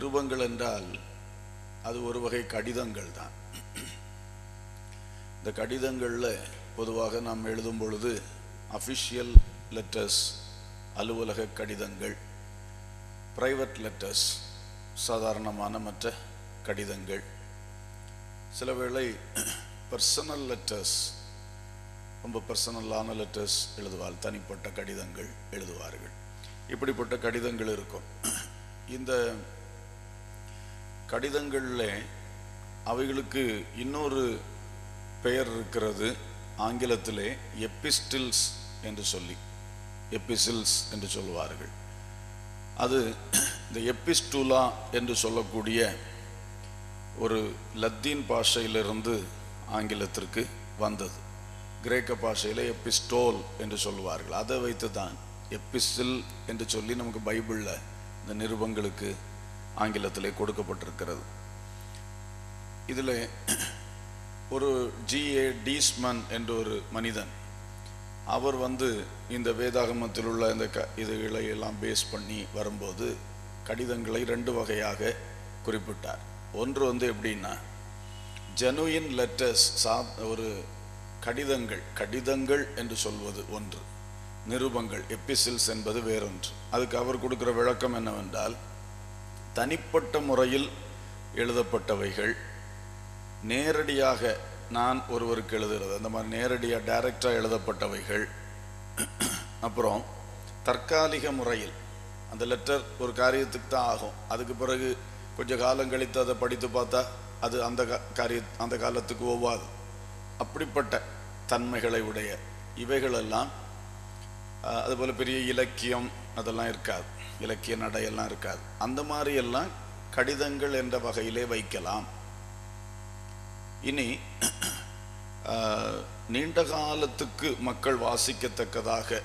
நிருபங்கள் என்றால் அது ஒரு வகை கடிதங்கள் தான் இந்த கடிதங்களில் பொதுவாக நாம் எழுதும் பொழுது அஃபிஷியல் லெட்டர்ஸ் அலுவலக கடிதங்கள் பிரைவேட் லெட்டர்ஸ் சாதாரணமான மற்ற கடிதங்கள் சில வேளை பர்சனல் லெட்டர்ஸ் ரொம்ப பர்சனலான லெட்டர்ஸ் எழுதுவார் தனிப்பட்ட கடிதங்கள் எழுதுவார்கள் இப்படிப்பட்ட கடிதங்கள் இருக்கும் இந்த கடிதங்களில் அவைகளுக்கு இன்னொரு பெயர் இருக்கிறது ஆங்கிலத்திலே எப்பிஸ்டில்ஸ் என்று சொல்லி எப்பிசில்ஸ் என்று சொல்லுவார்கள் அது இந்த எப்பிஸ்டூலா என்று சொல்லக்கூடிய ஒரு லத்தீன் பாஷையிலிருந்து ஆங்கிலத்திற்கு வந்தது கிரேக்க பாஷையில் எப்பிஸ்டோல் என்று சொல்லுவார்கள் அதை வைத்து தான் எப்பிசில் என்று சொல்லி நமக்கு பைபிளில் இந்த நிருபங்களுக்கு ஆங்கிலத்திலே கொடுக்கப்பட்டிருக்கிறது இதில் ஒரு ஜிஏ டீஸ்மன் என்ற ஒரு மனிதன் அவர் வந்து இந்த வேதாகமத்தில் உள்ள இந்த க இதுகளை எல்லாம் பேஸ் பண்ணி வரும்போது கடிதங்களை ரெண்டு வகையாக குறிப்பிட்டார் ஒன்று வந்து எப்படின்னா ஜெனுயின் லெட்டர்ஸ் சா ஒரு கடிதங்கள் கடிதங்கள் என்று சொல்வது ஒன்று நிருபங்கள் எப்பிசில்ஸ் என்பது வேறொன்று அதுக்கு அவர் கொடுக்கிற விளக்கம் என்னவென்றால் தனிப்பட்ட முறையில் எழுதப்பட்டவைகள் நேரடியாக நான் ஒருவருக்கு எழுதுகிறது அந்த மாதிரி நேரடியாக டைரக்டாக எழுதப்பட்டவைகள் அப்புறம் தற்காலிக முறையில் அந்த லெட்டர் ஒரு காரியத்துக்கு தான் ஆகும் அதுக்கு பிறகு கொஞ்சம் காலம் கழித்து அதை படித்து பார்த்தா அது அந்த கா- காரிய அந்த காலத்துக்கு ஒவ்வாது அப்படிப்பட்ட தன்மைகளை உடைய இவைகளெல்லாம் ஆஹ், அதுபோல் பெரிய இலக்கியம் அதெல்லாம் இருக்காது இலக்கிய நடையெல்லாம் இருக்காது அந்த மாதிரி எல்லாம் கடிதங்கள் என்ற வகையிலே வைக்கலாம் இனி ஆஹ், நீண்ட காலத்துக்கு மக்கள் வாசிக்கத்தக்கதாக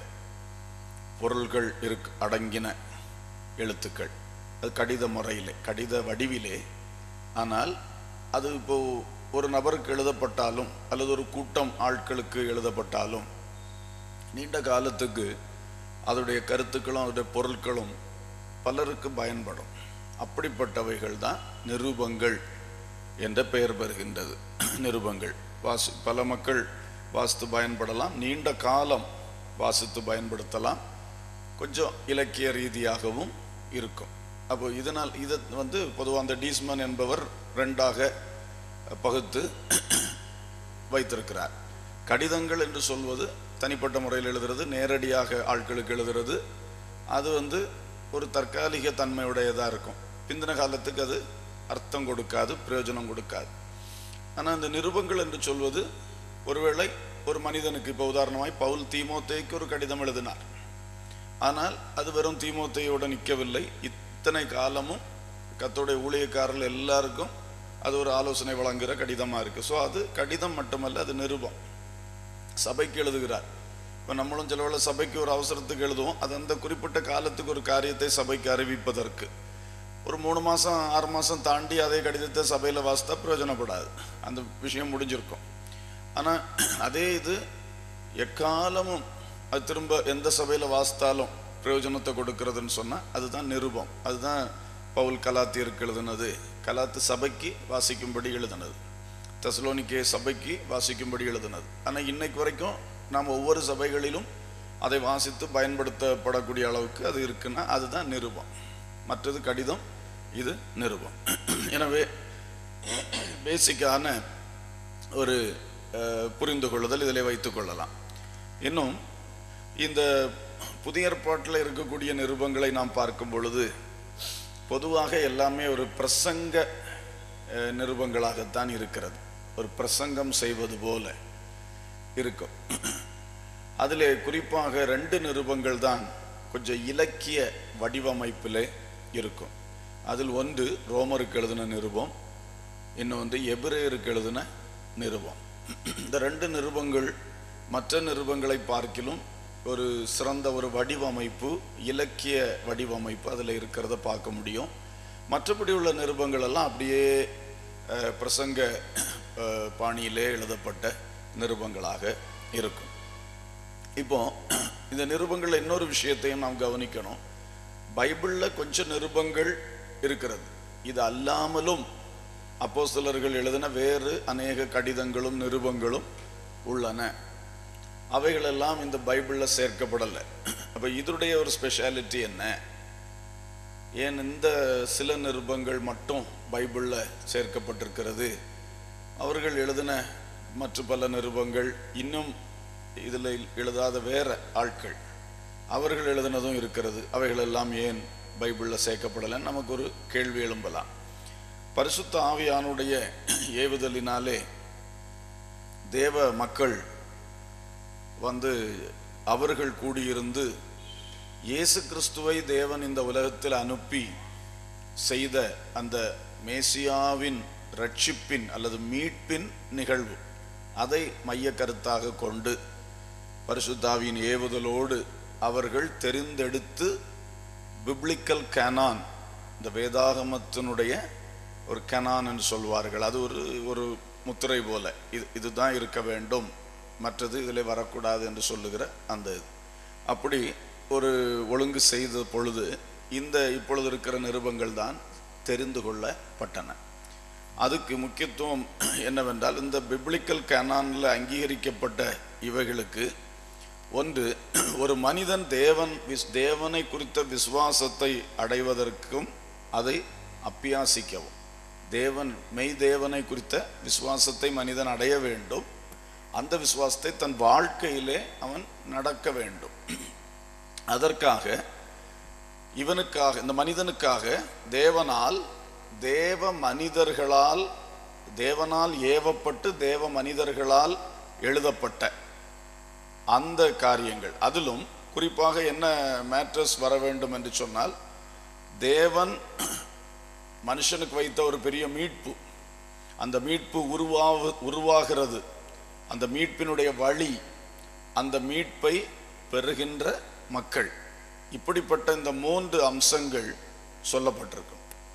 பொருள்கள் இருக்கு அடங்கின எழுத்துக்கள் அது கடித முறையிலே கடித வடிவிலே ஆனால் அது இப்போ ஒரு நபருக்கு எழுதப்பட்டாலும் அல்லது ஒரு கூட்டம் ஆட்களுக்கு எழுதப்பட்டாலும் நீண்ட காலத்துக்கு அதோடைய கருத்துக்களும் அதோடைய பொருட்களும் பலருக்கு பயன்படும் அப்படிப்பட்டவைகள் தான் நிருபங்கள் என்ற பெயர் பெறுகின்றது நிருபங்கள் வாசி பல மக்கள் வாசித்து பயன்படலாம் நீண்ட காலம் வாசித்து பயன்படுத்தலாம் கொஞ்சம் இலக்கிய ரீதியாகவும் இருக்கும் அப்போ இதனால் இதை வந்து பொதுவாக அந்த டீஸ்மன் என்பவர் ரெண்டாக பகுத்து வைத்திருக்கிறார் கடிதங்கள் என்று சொல்வது தனிப்பட்ட முறையில் எழுதுறது நேரடியாக ஆட்களுக்கு எழுதுறது அது வந்து ஒரு தற்காலிக தன்மையுடையதாக இருக்கும் பிந்தின காலத்துக்கு அது அர்த்தம் கொடுக்காது பிரயோஜனம் கொடுக்காது ஆனால் இந்த நிருபங்கள் என்று சொல்வது ஒருவேளை ஒரு மனிதனுக்கு இப்போ உதாரணமாய் பவுல் தீமோத்தேக்கு ஒரு கடிதம் எழுதினார் ஆனால் அது வெறும் தீமோத்தேயோட நிற்கவில்லை இத்தனை காலமும் கத்தோடைய ஊழியக்காரர்கள் எல்லாருக்கும் அது ஒரு ஆலோசனை வழங்குகிற கடிதமாக இருக்குது ஸோ அது கடிதம் மட்டுமல்ல அது நிருபம் சபைக்கு எழுதுகிறார் இப்போ நம்மளும் சில வேளை சபைக்கு ஒரு அவசரத்துக்கு எழுதுவோம் அது அந்த குறிப்பிட்ட காலத்துக்கு ஒரு காரியத்தை சபைக்கு அறிவிப்பதற்கு ஒரு மூணு மாதம் ஆறு மாதம் தாண்டி அதே கடிதத்தை சபையில் வாசித்தா பிரயோஜனப்படாது அந்த விஷயம் முடிஞ்சிருக்கும் ஆனால் அதே இது எக்காலமும் அது திரும்ப எந்த சபையில் வாசித்தாலும் பிரயோஜனத்தை கொடுக்கறதுன்னு சொன்னால் அதுதான் நிருபம் அதுதான் பவுல் கலாத்தியருக்கு எழுதுனது கலாத்து சபைக்கு வாசிக்கும்படி எழுதுனது தெசலோனிக்கே சபைக்கு வாசிக்கும்படி எழுதுனது ஆனால் இன்னைக்கு வரைக்கும் நாம் ஒவ்வொரு சபைகளிலும் அதை வாசித்து பயன்படுத்தப்படக்கூடிய அளவுக்கு அது இருக்குன்னா அதுதான் நிருபம் மற்றது கடிதம் இது நிருபம் எனவே பேசிக்கான ஒரு அஹ், புரிந்து கொள்ளுதல் இதில் வைத்துக் கொள்ளலாம் இன்னும் இந்த புதிய ஏற்பாட்டில் இருக்கக்கூடிய நிருபங்களை நாம் பார்க்கும் பொழுது பொதுவாக எல்லாமே ஒரு பிரசங்க அஹ், நிருபங்களாகத்தான் இருக்கிறது ஒரு பிரசங்கம் செய்வது போல இருக்கும் அதிலே குறிப்பாக ரெண்டு நிருபங்கள் தான் கொஞ்சம் இலக்கிய வடிவமைப்பிலே இருக்கும் அதில் ஒன்று ரோமருக்கு எழுதின நிருபம் இன்னொன்று எபிரேயருக்கு எழுதின நிருபம் இந்த ரெண்டு நிருபங்கள் மற்ற நிருபங்களை பார்க்கிலும் ஒரு சிறந்த ஒரு வடிவமைப்பு இலக்கிய வடிவமைப்பு அதில் இருக்கிறத பார்க்க முடியும் மற்றபடி உள்ள நிருபங்கள் எல்லாம் அப்படியே அஹ், பிரசங்க அஹ், பாணியிலே எழுதப்பட்ட நிருபங்களாக இருக்கும் இப்போ இந்த நிருபங்கள்ல இன்னொரு விஷயத்தையும் நாம் கவனிக்கணும் பைபிளில் கொஞ்சம் நிருபங்கள் இருக்கிறது இது அல்லாமலும் அப்போஸ்தலர்கள் எழுதின வேறு அநேக கடிதங்களும் நிருபங்களும் உள்ளன அவைகளெல்லாம் இந்த பைபிளில் சேர்க்கப்படலை அப்போ இதனுடைய ஒரு ஸ்பெஷாலிட்டி என்ன ஏன் இந்த சில நிருபங்கள் மட்டும் பைபிளில் சேர்க்கப்பட்டிருக்கிறது அவர்கள் எழுதின மற்ற பல நிருபங்கள் இன்னும் இதில் எழுதாத வேற ஆட்கள் அவர்கள் எழுதினதும் இருக்கிறது அவைகளெல்லாம் ஏன் பைபிளில் சேர்க்கப்படலைன்னு நமக்கு ஒரு கேள்வி எழும்பலாம் பரிசுத்த ஆவியானுடைய ஏவுதலினாலே தேவ மக்கள் வந்து அவர்கள் கூடியிருந்து இயேசு கிறிஸ்துவை தேவன் இந்த உலகத்தில் அனுப்பி செய்த அந்த மேசியாவின் ரட்சிப்பின் அல்லது மீட்பின் நிகழ்வு அதை மைய கருத்தாக கொண்டு பரிசுத்தாவின் ஏவுதலோடு அவர்கள் தெரிந்தெடுத்து பிப்ளிக்கல் கேனான் இந்த வேதாகமத்தினுடைய ஒரு கெனான் என்று சொல்வார்கள் அது ஒரு ஒரு முத்திரை போல இது இதுதான் இருக்க வேண்டும் மற்றது இதில் வரக்கூடாது என்று சொல்லுகிற அந்த இது அப்படி ஒரு ஒழுங்கு செய்த பொழுது இந்த இப்பொழுது இருக்கிற நிருபங்கள் தான் தெரிந்து கொள்ளப்பட்டன அதுக்கு முக்கியத்துவம் என்னவென்றால் இந்த பிப்ளிக்கல் கேனானில் அங்கீகரிக்கப்பட்ட இவைகளுக்கு ஒன்று ஒரு மனிதன் தேவன் விஸ் தேவனை குறித்த விசுவாசத்தை அடைவதற்கும் அதை அப்பியாசிக்கவும் தேவன் மெய் தேவனை குறித்த விசுவாசத்தை மனிதன் அடைய வேண்டும் அந்த விசுவாசத்தை தன் வாழ்க்கையிலே அவன் நடக்க வேண்டும் அதற்காக இவனுக்காக இந்த மனிதனுக்காக தேவனால் தேவ மனிதர்களால் தேவனால் ஏவப்பட்டு தேவ மனிதர்களால் எழுதப்பட்ட அந்த காரியங்கள் அதிலும் குறிப்பாக என்ன மேட்ரஸ் வர வேண்டும் என்று சொன்னால் தேவன் மனுஷனுக்கு வைத்த ஒரு பெரிய மீட்பு அந்த மீட்பு உருவாவு உருவாகிறது அந்த மீட்பினுடைய வழி அந்த மீட்பை பெறுகின்ற மக்கள் இப்படிப்பட்ட இந்த மூன்று அம்சங்கள் சொல்லப்பட்டிருக்கும்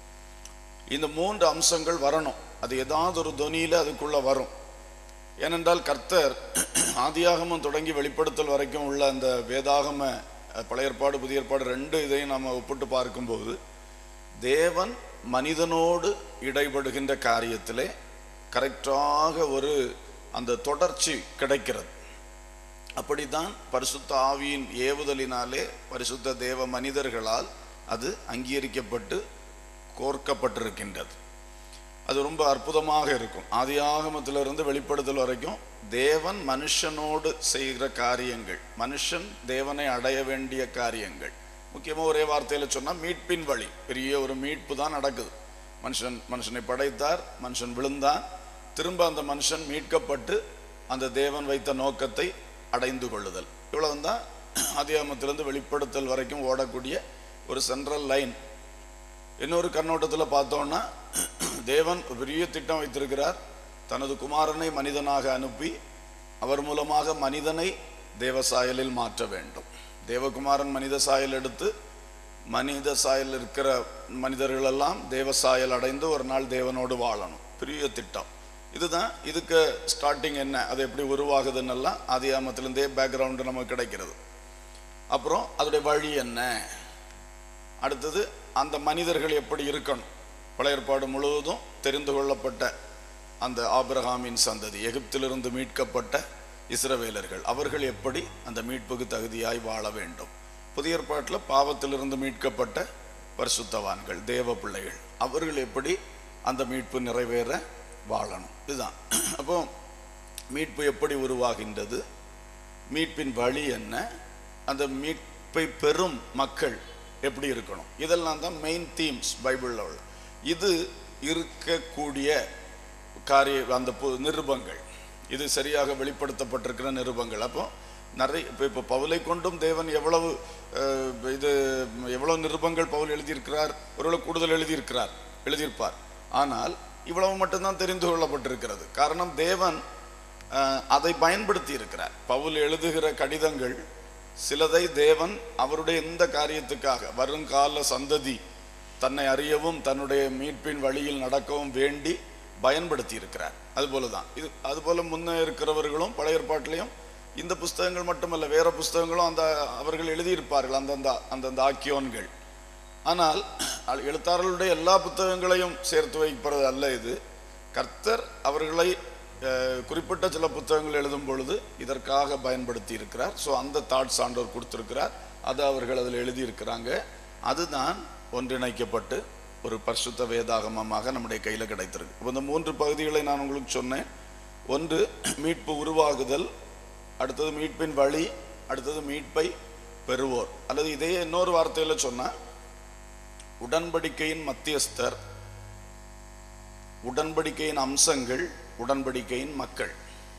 இந்த மூன்று அம்சங்கள் வரணும் அது ஏதாவது ஒரு தொனியில் அதுக்குள்ள வரும் ஏனென்றால் கர்த்தர் ஆதியாகமம் தொடங்கி வெளிப்படுத்தல் வரைக்கும் உள்ள அந்த வேதாகம அஹ், பழைய ஏற்பாடு புதிய ஏற்பாடு ரெண்டு இதையும் நாம் ஒப்பிட்டு பார்க்கும்போது தேவன் மனிதனோடு இடைபடுகின்ற காரியத்திலே கரெக்டாக ஒரு அந்த தொடர்ச்சி கிடைக்கிறது அப்படித்தான் பரிசுத்த ஆவியின் ஏவுதலினாலே பரிசுத்த தேவ மனிதர்களால் அது அங்கீகரிக்கப்பட்டு கோர்க்கப்பட்டிருக்கின்றது அது ரொம்ப அற்புதமாக இருக்கும் ஆதி ஆகமத்திலிருந்து வெளிப்படுத்தல் வரைக்கும் தேவன் மனுஷனோடு செய்கிற காரியங்கள் மனுஷன் தேவனை அடைய வேண்டிய காரியங்கள் முக்கியமாக ஒரே வார்த்தையில் சொன்னால் மீட்பின் வழி பெரிய ஒரு மீட்பு தான் நடக்குது மனுஷன் மனுஷனை படைத்தார் மனுஷன் விழுந்தான் திரும்ப அந்த மனுஷன் மீட்கப்பட்டு அந்த தேவன் வைத்த நோக்கத்தை அடைந்து கொள்ளுதல் இவ்வளவுதான் ஆதியாகமத்திலிருந்து வெளிப்படுத்தல் வரைக்கும் ஓடக்கூடிய ஒரு சென்ட்ரல் லைன் இன்னொரு கண்ணோட்டத்தில் பார்த்தோம்னா தேவன் ஒரு பெரிய திட்டம் வைத்திருக்கிறார் தனது குமாரனை மனிதனாக அனுப்பி அவர் மூலமாக மனிதனை தேவ சாயலில் மாற்ற வேண்டும் தேவகுமாரன் மனித சாயல் எடுத்து மனித சாயல் இருக்கிற மனிதர்களெல்லாம் தேவ சாயல் அடைந்து ஒரு நாள் தேவனோடு வாழணும் பெரிய திட்டம் இதுதான் இதுக்கு ஸ்டார்டிங் என்ன அது எப்படி உருவாகுதுன்னெல்லாம் ஆதியாமத்திலிருந்தே பேக்ரவுண்டு நமக்கு கிடைக்கிறது அப்புறம் அதோடைய வழி என்ன அடுத்தது அந்த மனிதர்கள் எப்படி இருக்கணும் பழைய ஏற்பாடு முழுவதும் தெரிந்து கொள்ளப்பட்ட அந்த ஆபிரகாமின் சந்ததி எகிப்திலிருந்து மீட்கப்பட்ட இஸ்ரவேலர்கள் அவர்கள் எப்படி அந்த மீட்புக்கு தகுதியாய் வாழ வேண்டும் புதிய ஏற்பாட்டில் பாவத்திலிருந்து மீட்கப்பட்ட பரிசுத்தவான்கள் தேவ பிள்ளைகள் அவர்கள் எப்படி அந்த மீட்பு நிறைவேற வாழணும் இதுதான் அப்போ மீட்பு எப்படி உருவாகின்றது மீட்பின் வழி என்ன அந்த மீட்பை பெறும் மக்கள் எப்படி இருக்கணும் இதெல்லாம் தான் மெயின் தீம்ஸ் பைபிளில் உள்ள இது இருக்கக்கூடிய காரிய அந்த பு- நிருபங்கள் இது சரியாக வெளிப்படுத்தப்பட்டிருக்கிற நிருபங்கள் அப்போ நிறைய இப்போ இப்போ பவுலை கொண்டும் தேவன் எவ்வளவு அஹ், இது எவ்வளவு நிருபங்கள் பவுல் எழுதியிருக்கிறார் ஒருவேளை கூடுதல் எழுதியிருக்கிறார் எழுதியிருப்பார் ஆனால் இவ்வளவு மட்டும்தான் தெரிந்து கொள்ளப்பட்டிருக்கிறது காரணம் தேவன் அஹ், அதை பயன்படுத்தி இருக்கிறார் பவுல் எழுதுகிற கடிதங்கள் சிலதை தேவன் அவருடைய இந்த காரியத்துக்காக வருங்கால சந்ததி தன்னை அறியவும் தன்னுடைய மீட்பின் வழியில் நடக்கவும் வேண்டி பயன்படுத்தி இருக்கிறார் அதுபோல தான் இது அதுபோல முன்னே இருக்கிறவர்களும் பழைய ஏற்பாட்டிலையும் இந்த புஸ்தகங்கள் மட்டுமல்ல வேற புஸ்தகங்களும் அந்த அவர்கள் எழுதியிருப்பார்கள் அந்தந்த அந்தந்த ஆக்கியோன்கள் ஆனால் எழுத்தாளர்களுடைய எல்லா புத்தகங்களையும் சேர்த்து வைப்பது அல்ல இது கர்த்தர் அவர்களை அஹ், குறிப்பிட்ட சில புத்தகங்கள் எழுதும் பொழுது இதற்காக பயன்படுத்தி இருக்கிறார் ஸோ அந்த தாட்ஸ் ஆண்டவர் கொடுத்திருக்கிறார் அது அவர்கள் அதில் எழுதியிருக்கிறாங்க அதுதான் ஒன்றிணைக்கப்பட்டு ஒரு பரிசுத்த வேதாகமமாக நம்முடைய கையில் கிடைத்திருக்கு இப்போ இந்த மூன்று பகுதிகளை நான் உங்களுக்கு சொன்னேன் ஒன்று மீட்பு உருவாகுதல் அடுத்தது மீட்பின் வழி அடுத்தது மீட்பை பெறுவோர் அல்லது இதையே இன்னொரு வார்த்தையில் சொன்னா உடன்படிக்கையின் மத்தியஸ்தர் உடன்படிக்கையின் அம்சங்கள் உடன்படிக்கையின் மக்கள்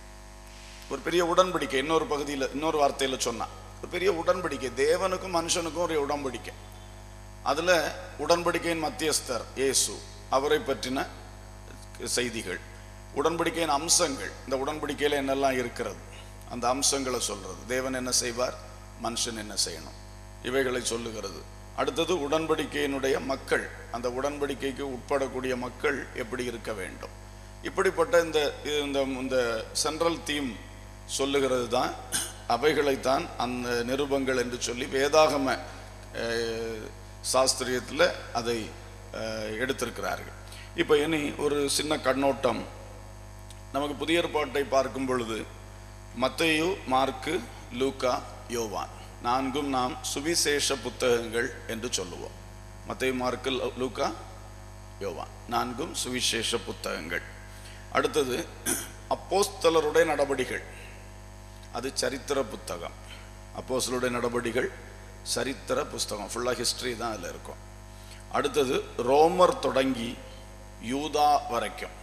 ஒரு பெரிய உடன்படிக்கை இன்னொரு பகுதியில் இன்னொரு வார்த்தையில் சொன்னா ஒரு பெரிய உடன்படிக்கை தேவனுக்கும் மனுஷனுக்கும் ஒரு உடன்படிக்கை அதுல உடன்படிக்கையின் மத்தியஸ்தர் இயேசு அவரை பற்றின செய்திகள் உடன்படிக்கையின் அம்சங்கள் இந்த உடன்படிக்கையில என்னெல்லாம் இருக்கிறது அந்த அம்சங்களை சொல்றது தேவன் என்ன செய்வார் மனுஷன் என்ன செய்யணும் இவைகளை சொல்லுகிறது அடுத்தது உடன்படிக்கையினுடைய மக்கள் அந்த உடன்படிக்கைக்கு உட்படக்கூடிய மக்கள் எப்படி இருக்க வேண்டும் இப்படிப்பட்ட இந்த இந்த இந்த சென்ட்ரல் தீம் சொல்லுகிறது தான் அவைகளைத்தான் அந்த நிருபங்கள் என்று சொல்லி வேதாகம அஹ், சாஸ்திரியத்தில் அதை அஹ், எடுத்திருக்கிறார்கள் இப்போ இனி ஒரு சின்ன கண்ணோட்டம் நமக்கு புதிய ஏற்பாட்டை பார்க்கும் பொழுது மத்தேயு மார்க்கு லூக்கா யோவான் நான்கும் நாம் சுவிசேஷ புத்தகங்கள் என்று சொல்லுவோம் மத்தேயு மார்க்கு லூ- லூக்கா யோவான் நான்கும் சுவிசேஷ புத்தகங்கள் அடுத்தது அப்போஸ்தலருடைய நடபடிகள் அது சரித்திர புத்தகம் அப்போஸ்தலருடைய நடபடிகள் சரித்திர புஸ்தகம் ஃபுல்லாக ஹிஸ்டரி தான் அதில் இருக்கும் அடுத்தது ரோமர் தொடங்கி யூதா வரைக்கும்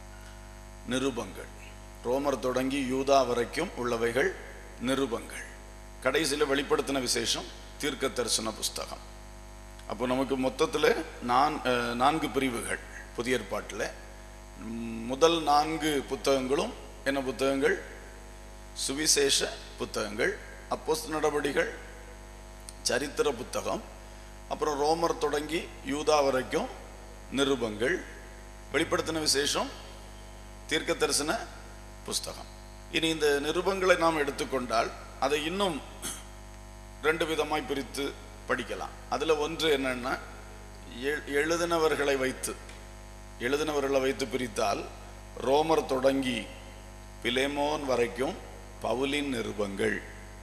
நிருபங்கள் ரோமர் தொடங்கி யூதா வரைக்கும் உள்ளவைகள் நிருபங்கள் கடைசியில் வெளிப்படுத்தின விசேஷம் தீர்க்க தரிசன புஸ்தகம் அப்போ நமக்கு மொத்தத்தில் நான் அஹ், நான்கு பிரிவுகள் புதிய ஏற்பாட்டில் ம், முதல் நான்கு புத்தகங்களும் என்ன புத்தகங்கள் சுவிசேஷ புத்தகங்கள் அப்போஸ்த நடவடிகள் சரித்திர புத்தகம் அப்புறம் ரோமர் தொடங்கி யூதா வரைக்கும் நிருபங்கள் வெளிப்படுத்தின விசேஷம் தீர்க்க தரிசன புஸ்தகம் இனி இந்த நிருபங்களை நாம் எடுத்துக்கொண்டால் அதை இன்னும் ரெண்டு விதமாய் பிரித்து படிக்கலாம் அதில் ஒன்று என்னன்னா எ- எழுதினவர்களை வைத்து எழுதினவர்களை வைத்து பிரித்தால் ரோமர் தொடங்கி பிலேமோன் வரைக்கும் பவுலின் நிருபங்கள்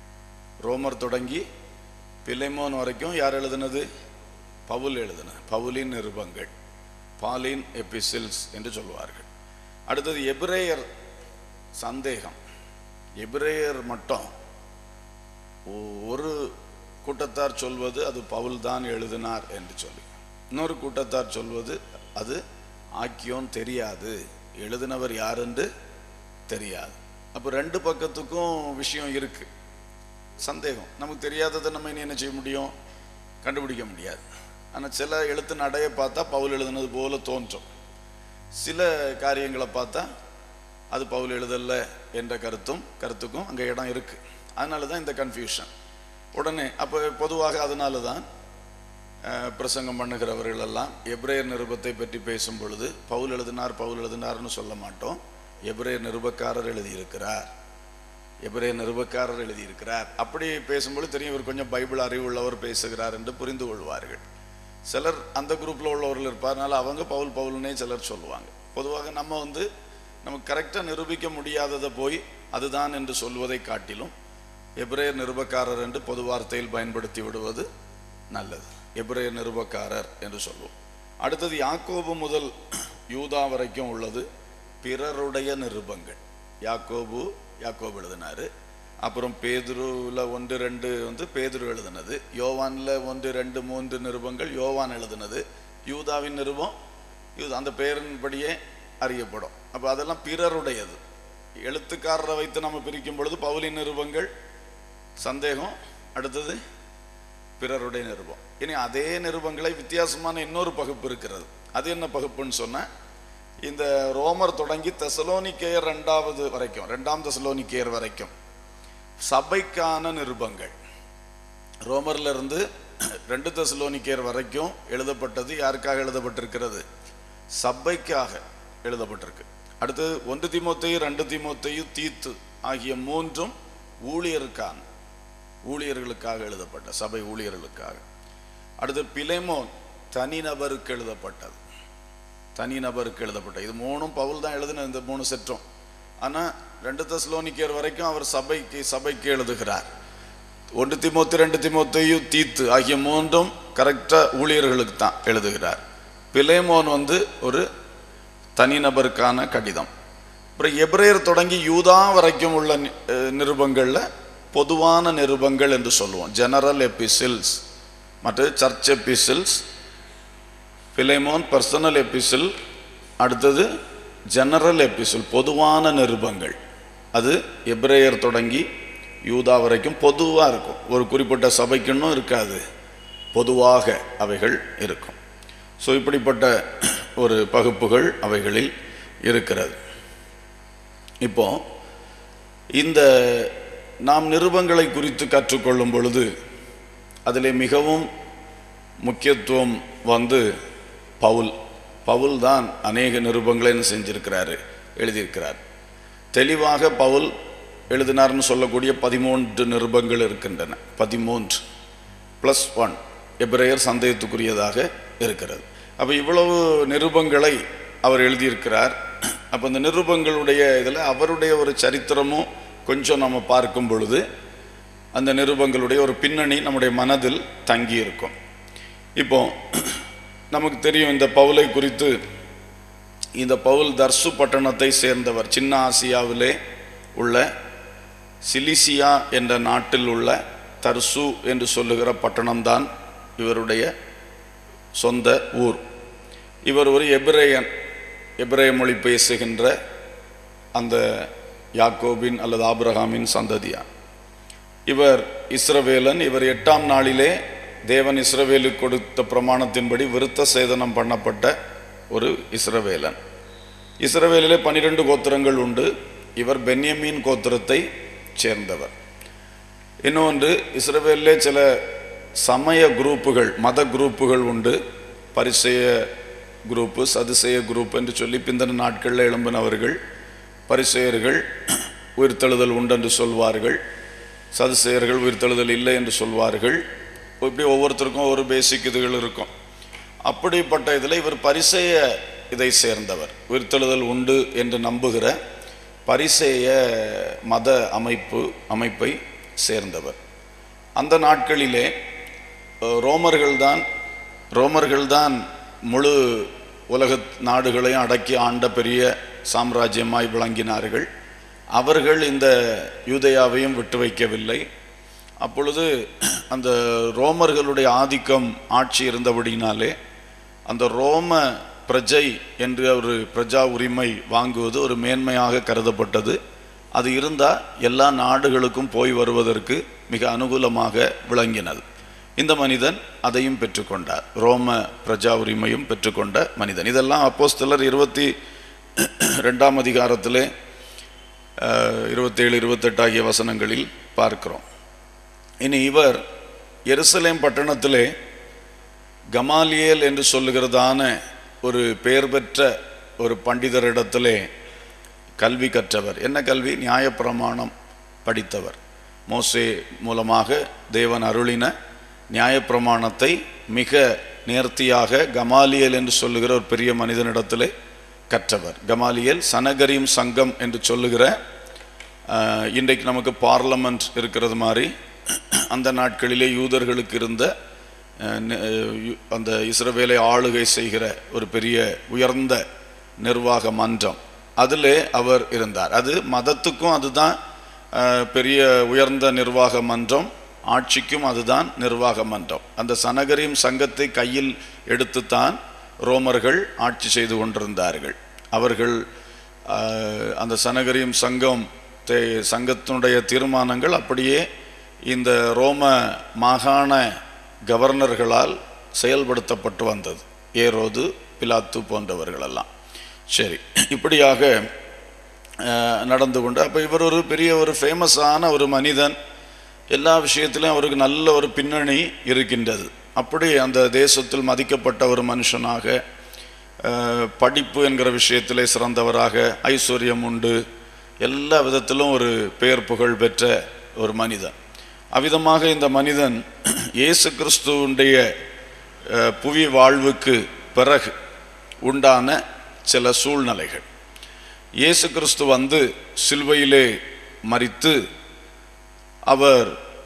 ரோமர் தொடங்கி பிலேமோன் வரைக்கும் யார் எழுதினது பவுல் எழுதின பவுலின் நிருபங்கள் பாலின் எபிசில்ஸ் என்று சொல்வார்கள் அடுத்தது எபிரேயர் சந்தேகம் எபிரேயர் மட்டும் ஒ- ஒரு கூட்டத்தார் சொல்வது அது பவுல் தான் எழுதினார் என்று சொல்லி இன்னொரு கூட்டத்தார் சொல்வது அது ஆக்கியோன் தெரியாது எழுதினவர் யார் என்று தெரியாது அப்போ ரெண்டு பக்கத்துக்கும் விஷயம் இருக்கு சந்தேகம் நமக்கு தெரியாததை நம்ம இனி என்ன செய்ய முடியும் கண்டுபிடிக்க முடியாது ஆனால் சில எழுத்து நடையை பார்த்தா பவுல் எழுதினது போல தோன்றும் சில காரியங்களை பார்த்தா அது பவுல் எழுதல்ல என்ற கருத்தும் கருத்துக்கும் அங்கே இடம் இருக்கு அதனால தான் இந்த கன்ஃபியூஷன் உடனே அப்போ பொதுவாக அதனால தான் அஹ், பிரசங்கம் பண்ணுகிறவர்கள் எல்லாம் எப்ரேயர் நிருபத்தை பற்றி பேசும் பொழுது பவுல் எழுதினார் பவுல் எழுதினார்னு சொல்ல மாட்டோம் எப்ரேயர் நிருபக்காரர் எழுதியிருக்கிறார் எபிரேய நிருபக்காரர் எழுதியிருக்கிறார் அப்படி பேசும்பொழுது தெரியும் இவர் கொஞ்சம் பைபிள் அறிவுள்ளவர் பேசுகிறார் என்று புரிந்து கொள்வார்கள் சிலர் அந்த குரூப்ல உள்ளவர்கள் இருப்பார்னால அவங்க பவுல் பவுல்னே சிலர் சொல்லுவாங்க பொதுவாக நம்ம வந்து நமக்கு கரெக்டாக நிரூபிக்க முடியாததை போய் அதுதான் என்று சொல்வதை காட்டிலும் எபிரேயர் நிருபக்காரர் என்று பொது வார்த்தையில் பயன்படுத்தி விடுவது நல்லது எபிரேயர் நிருபக்காரர் என்று சொல்லுவோம் அடுத்தது யாக்கோபு முதல் யூதா வரைக்கும் உள்ளது பிறருடைய நிருபங்கள் யாக்கோபு யாக்கோபு எழுதினாரு அப்புறம் பேதுருவில் ஒன்று ரெண்டு வந்து பேதுரு எழுதினது யோவான்ல ஒன்று ரெண்டு மூன்று நிருபங்கள் யோவான் எழுதினது யூதாவின் நிருபம் யூதா அந்த பெயரின்படியே அறியப்படும் அப்போ அதெல்லாம் பிறருடையது எழுத்துக்காரரை வைத்து நம்ம பிரிக்கும் பொழுது பவுலின் நிருபங்கள் சந்தேகம் அடுத்தது பிறருடைய நிருபம் இனி அதே நிருபங்களை வித்தியாசமான இன்னொரு பகுப்பு இருக்கிறது அது என்ன பகுப்புன்னு சொன்னா இந்த ரோமர் தொடங்கி தெசலோனிக்கேயர் ரெண்டாவது வரைக்கும் ரெண்டாம் தெசலோனிக்கேயர் வரைக்கும் சபைக்கான நிருபங்கள் ரோமர்ல இருந்து ரெண்டு தெசலோனிக்கேயர் வரைக்கும் எழுதப்பட்டது யாருக்காக எழுதப்பட்டிருக்கிறது சபைக்காக எழுதப்பட்டிருக்கு அடுத்தது ஒன்று தீமோத்தேயு ரெண்டு தீமோத்தேயு தீத்து ஆகிய மூன்றும் ஊழியருக்கான ஊழியர்களுக்காக எழுதப்பட்ட சபை ஊழியர்களுக்காக அடுத்து பிலேமோன் தனிநபருக்கு எழுதப்பட்டது தனிநபருக்கு எழுதப்பட்டது இது மூணும் பவுல் தான் எழுதின இந்த மூணு செற்றும் ஆனால் ரெண்டு தஸ்லோனிக்கர் வரைக்கும் அவர் சபைக்கு சபைக்கு எழுதுகிறார் ஒன்று திமுத்து ரெண்டு திமுத்தையும் தீத்து ஆகிய மூன்றும் கரெக்டாக ஊழியர்களுக்கு தான் எழுதுகிறார் பிலேமோன் வந்து ஒரு தனிநபருக்கான கடிதம் அப்புறம் எப்ரேயர் தொடங்கி யூதா வரைக்கும் உள்ள நி- அஹ் நிருபங்களில் பொதுவான நிருபங்கள் என்று சொல்லுவோம் ஜெனரல் எபிசில்ஸ் மற்றது church epistles Philemon personal epistle அடுத்தது ஜெனரல் எபிசில் பொதுவான நிருபங்கள் அது எப்ரேயர் தொடங்கி யூதா வரைக்கும் பொதுவாக இருக்கும் ஒரு குறிப்பிட்ட சபைக்குன்னும் இருக்காது பொதுவாக அவைகள் இருக்கும் ஸோ இப்படிப்பட்ட ஒரு பகுப்புகள் அவைகளில் இருக்கிறது இப்போ இந்த நாம் நிருபங்களை குறித்து கற்றுக்கொள்ளும் பொழுது அதிலே மிகவும் முக்கியத்துவம் வந்து பவுல் பவுல் தான் அநேக நிருபங்களை என்ன செஞ்சிருக்கிறாரு எழுதியிருக்கிறார் தெளிவாக பவுல் எழுதினார்னு சொல்லக்கூடிய பதிமூன்று நிருபங்கள் இருக்கின்றன பதிமூன்று ப்ளஸ் ஒன் எபிரேயர் சந்தேகத்துக்குரியதாக இருக்கிறது அப்போ இவ்வளவு நிருபங்களை அவர் எழுதியிருக்கிறார் அப்போ இந்த நிருபங்களுடைய இதில் அவருடைய ஒரு சரித்திரமும் கொஞ்சம் நம்ம பார்க்கும் பொழுது அந்த நிருபங்களுடைய ஒரு பின்னணி நம்முடைய மனதில் தங்கி இருக்கும் இப்போ நமக்கு தெரியும் இந்த பவுலை குறித்து இந்த பவுல் தர்சு பட்டணத்தை சேர்ந்தவர் சின்ன ஆசியாவிலே உள்ள சிலிசியா என்ற நாட்டில் உள்ள தர்சு என்று சொல்லுகிற பட்டணம்தான் இவருடைய சொந்த ஊர் இவர் ஒரு எபிரேயன் எபிரேய மொழி பேசுகின்ற அந்த யாக்கோபின் அல்லது ஆபிரகாமின் சந்ததியார் இவர் இஸ்ரவேலன் இவர் எட்டாம் நாளிலே தேவன் இஸ்ரவேலுக்கு கொடுத்த பிரமாணத்தின்படி விருத்த சேதனம் பண்ணப்பட்ட ஒரு இஸ்ரவேலன் இஸ்ரவேலிலே பனிரெண்டு கோத்திரங்கள் உண்டு இவர் பென்யமீன் கோத்திரத்தை சேர்ந்தவர் இன்னொன்று இஸ்ரவேலிலே சில சமய குரூப்புகள் மத குரூப்புகள் உண்டு பரிசெய குரூப்பு சதுசெய குரூப் என்று சொல்லி பிந்தின நாட்களில் எழும்பினவர்கள் பரிசெயர்கள் உயிர்த்தெழுதல் உண்டு என்று சொல்வார்கள் சதுசெயர்கள் உயிர்த்தெழுதல் இல்லை என்று சொல்வார்கள் இப்படி ஒவ்வொருத்தருக்கும் ஒரு பேசிக் இதுகள் இருக்கும் அப்படிப்பட்ட இதில் இவர் பரிசெய இதை சேர்ந்தவர் உயிர்த்தெழுதல் உண்டு என்று நம்புகிற பரிசேய மத அமைப்பு அமைப்பை சேர்ந்தவர் அந்த நாட்களிலே அஹ், ரோமர்கள்தான் ரோமர்கள்தான் முழு உலக நாடுகளையும் அடக்கி ஆண்ட பெரிய சாம்ராஜ்யமாய் விளங்கினார்கள் அவர்கள் இந்த யூதேயாவையும் விட்டு வைக்கவில்லை அப்பொழுது அந்த ரோமர்களுடைய ஆதிக்கம் ஆட்சி இருந்தபடினாலே அந்த ரோம பிரஜை என்று ஒரு பிரஜா உரிமை வாங்குவது ஒரு மேன்மையாக கருதப்பட்டது அது இருந்தால் எல்லா நாடுகளுக்கும் போய் வருவதற்கு மிக அனுகூலமாக விளங்கினது இந்த மனிதன் அதையும் பெற்றுக்கொண்டார் ரோம பிரஜா உரிமையும் பெற்றுக்கொண்ட மனிதன் இதெல்லாம் அப்போஸ்தலர் இருபத்தி ரெண்டாம் அதிகாரத்திலே அஹ், இருபத்தேழு இருபத்தெட்டு ஆகிய வசனங்களில் பார்க்கிறோம் இனி இவர் எருசலேம் பட்டணத்திலே கமாலியேல் என்று சொல்லுகிறதான ஒரு பெயர் பெற்ற ஒரு பண்டிதரிடத்திலே கல்வி கற்றவர் என்ன கல்வி நியாயப்பிரமாணம் படித்தவர் மோசே மூலமாக தேவன் அருளின நியாயப்பிரமாணத்தை மிக நேர்த்தியாக கமாலியல் என்று சொல்லுகிற ஒரு பெரிய மனிதனிடத்திலே கற்றவர் கமாலியல் சனகரீம் சங்கம் என்று சொல்லுகிற ஆஹ், இன்றைக்கு நமக்கு பார்லமெண்ட் இருக்கிறது மாதிரி அந்த நாட்களிலே யூதர்களுக்கு இருந்த அஹ், நி- அஹ், யு- அந்த இஸ்ரவேலை ஆளுகை செய்கிற ஒரு பெரிய உயர்ந்த நிர்வாக மன்றம் அதிலே அவர் இருந்தார் அது மதத்துக்கும் அதுதான் அஹ், பெரிய உயர்ந்த நிர்வாக மன்றம் ஆட்சிக்கும் அதுதான் நிர்வாக மன்றம் அந்த சனகரியும் சங்கத்தை கையில் எடுத்துத்தான் ரோமர்கள் ஆட்சி செய்து கொண்டிருந்தார்கள் அவர்கள் ஆஹ், அந்த சனகரியும் சங்கம் தே- சங்கத்தினுடைய தீர்மானங்கள் அப்படியே இந்த ரோம மாகாண கவர்னர்களால் செயல்படுத்தப்பட்டு வந்தது ஏரோது பிலாத்து போன்றவர்களெல்லாம் சரி இப்படியாக ஆஹ், நடந்து கொண்டு அப்போ இவர் ஒரு பெரிய ஒரு ஃபேமஸான ஒரு மனிதன் எல்லா விஷயத்திலும் அவருக்கு நல்ல ஒரு பின்னணி இருக்கின்றது அப்படி அந்த தேசத்தில் மதிக்கப்பட்ட ஒரு மனுஷனாக அஹ், படிப்பு என்கிற விஷயத்திலே சிறந்தவராக ஐஸ்வர்யம் உண்டு எல்லா விதத்திலும் ஒரு பெயர் புகழ் பெற்ற ஒரு மனிதன் அவ்விதமாக இந்த மனிதன் இயேசு கிறிஸ்துவுடைய அஹ், புவி வாழ்வுக்கு பிறகு உண்டான சில சூழ்நிலைகள் இயேசு கிறிஸ்து வந்து சிலுவையிலே மரித்து அவர்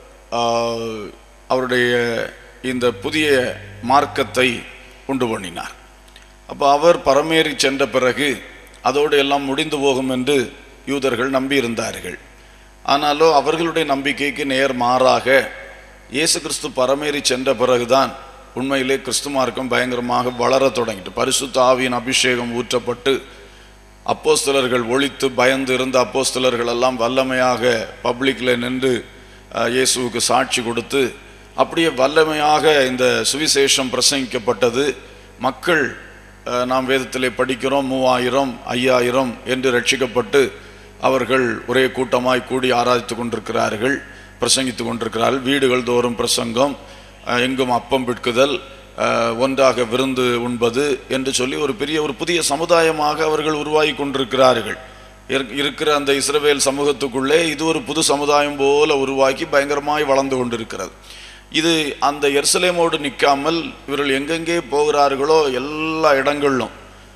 ஆஹ், அவருடைய இந்த புதிய மார்க்கத்தை உண்டு பண்ணினார் அப்போ அவர் பரமேறி சென்ற பிறகு அதோடு எல்லாம் முடிந்து போகும் என்று யூதர்கள் நம்பியிருந்தார்கள் ஆனாலும் அவர்களுடைய நம்பிக்கைக்கு நேர் மாறாக இயேசு கிறிஸ்து பரமேறி சென்ற பிறகுதான் உண்மையிலே கிறிஸ்து மார்க்கம் பயங்கரமாக வளரத் தொடங்கிட்டு பரிசுத்த ஆவியின் அபிஷேகம் ஊற்றப்பட்டு அப்போஸ்தலர்கள் ஒழித்து பயந்து இருந்த அப்போஸ்தலர்கள் எல்லாம் வல்லமையாக பப்ளிக்கில் நின்று அஹ், இயேசுவுக்கு சாட்சி கொடுத்து அப்படியே வல்லமையாக இந்த சுவிசேஷம் பிரசங்கிக்கப்பட்டது மக்கள் அஹ், நாம் வேதத்திலே படிக்கிறோம் மூவாயிரம் ஐயாயிரம் என்று ரட்சிக்கப்பட்டு அவர்கள் ஒரே கூட்டமாய் கூடி ஆராதித்து கொண்டிருக்கிறார்கள் பிரசங்கித்து கொண்டிருக்கிறார்கள் வீடுகள் தோறும் பிரசங்கம் அஹ், எங்கும் அப்பம் பிட்குதல் அஹ், ஒன்றாக விருந்து உண்பது என்று சொல்லி ஒரு பெரிய ஒரு புதிய சமுதாயமாக அவர்கள் உருவாகி கொண்டிருக்கிறார்கள் இரு- இருக்கிற அந்த இஸ்ரவேல் சமூகத்துக்குள்ளே இது ஒரு புது சமுதாயம் போல உருவாக்கி பயங்கரமாய் வளர்ந்து கொண்டிருக்கிறது இது அந்த எருசலேமோடு நிற்காமல் இவர்கள் எங்கெங்கே போகிறார்களோ எல்லா இடங்களிலும்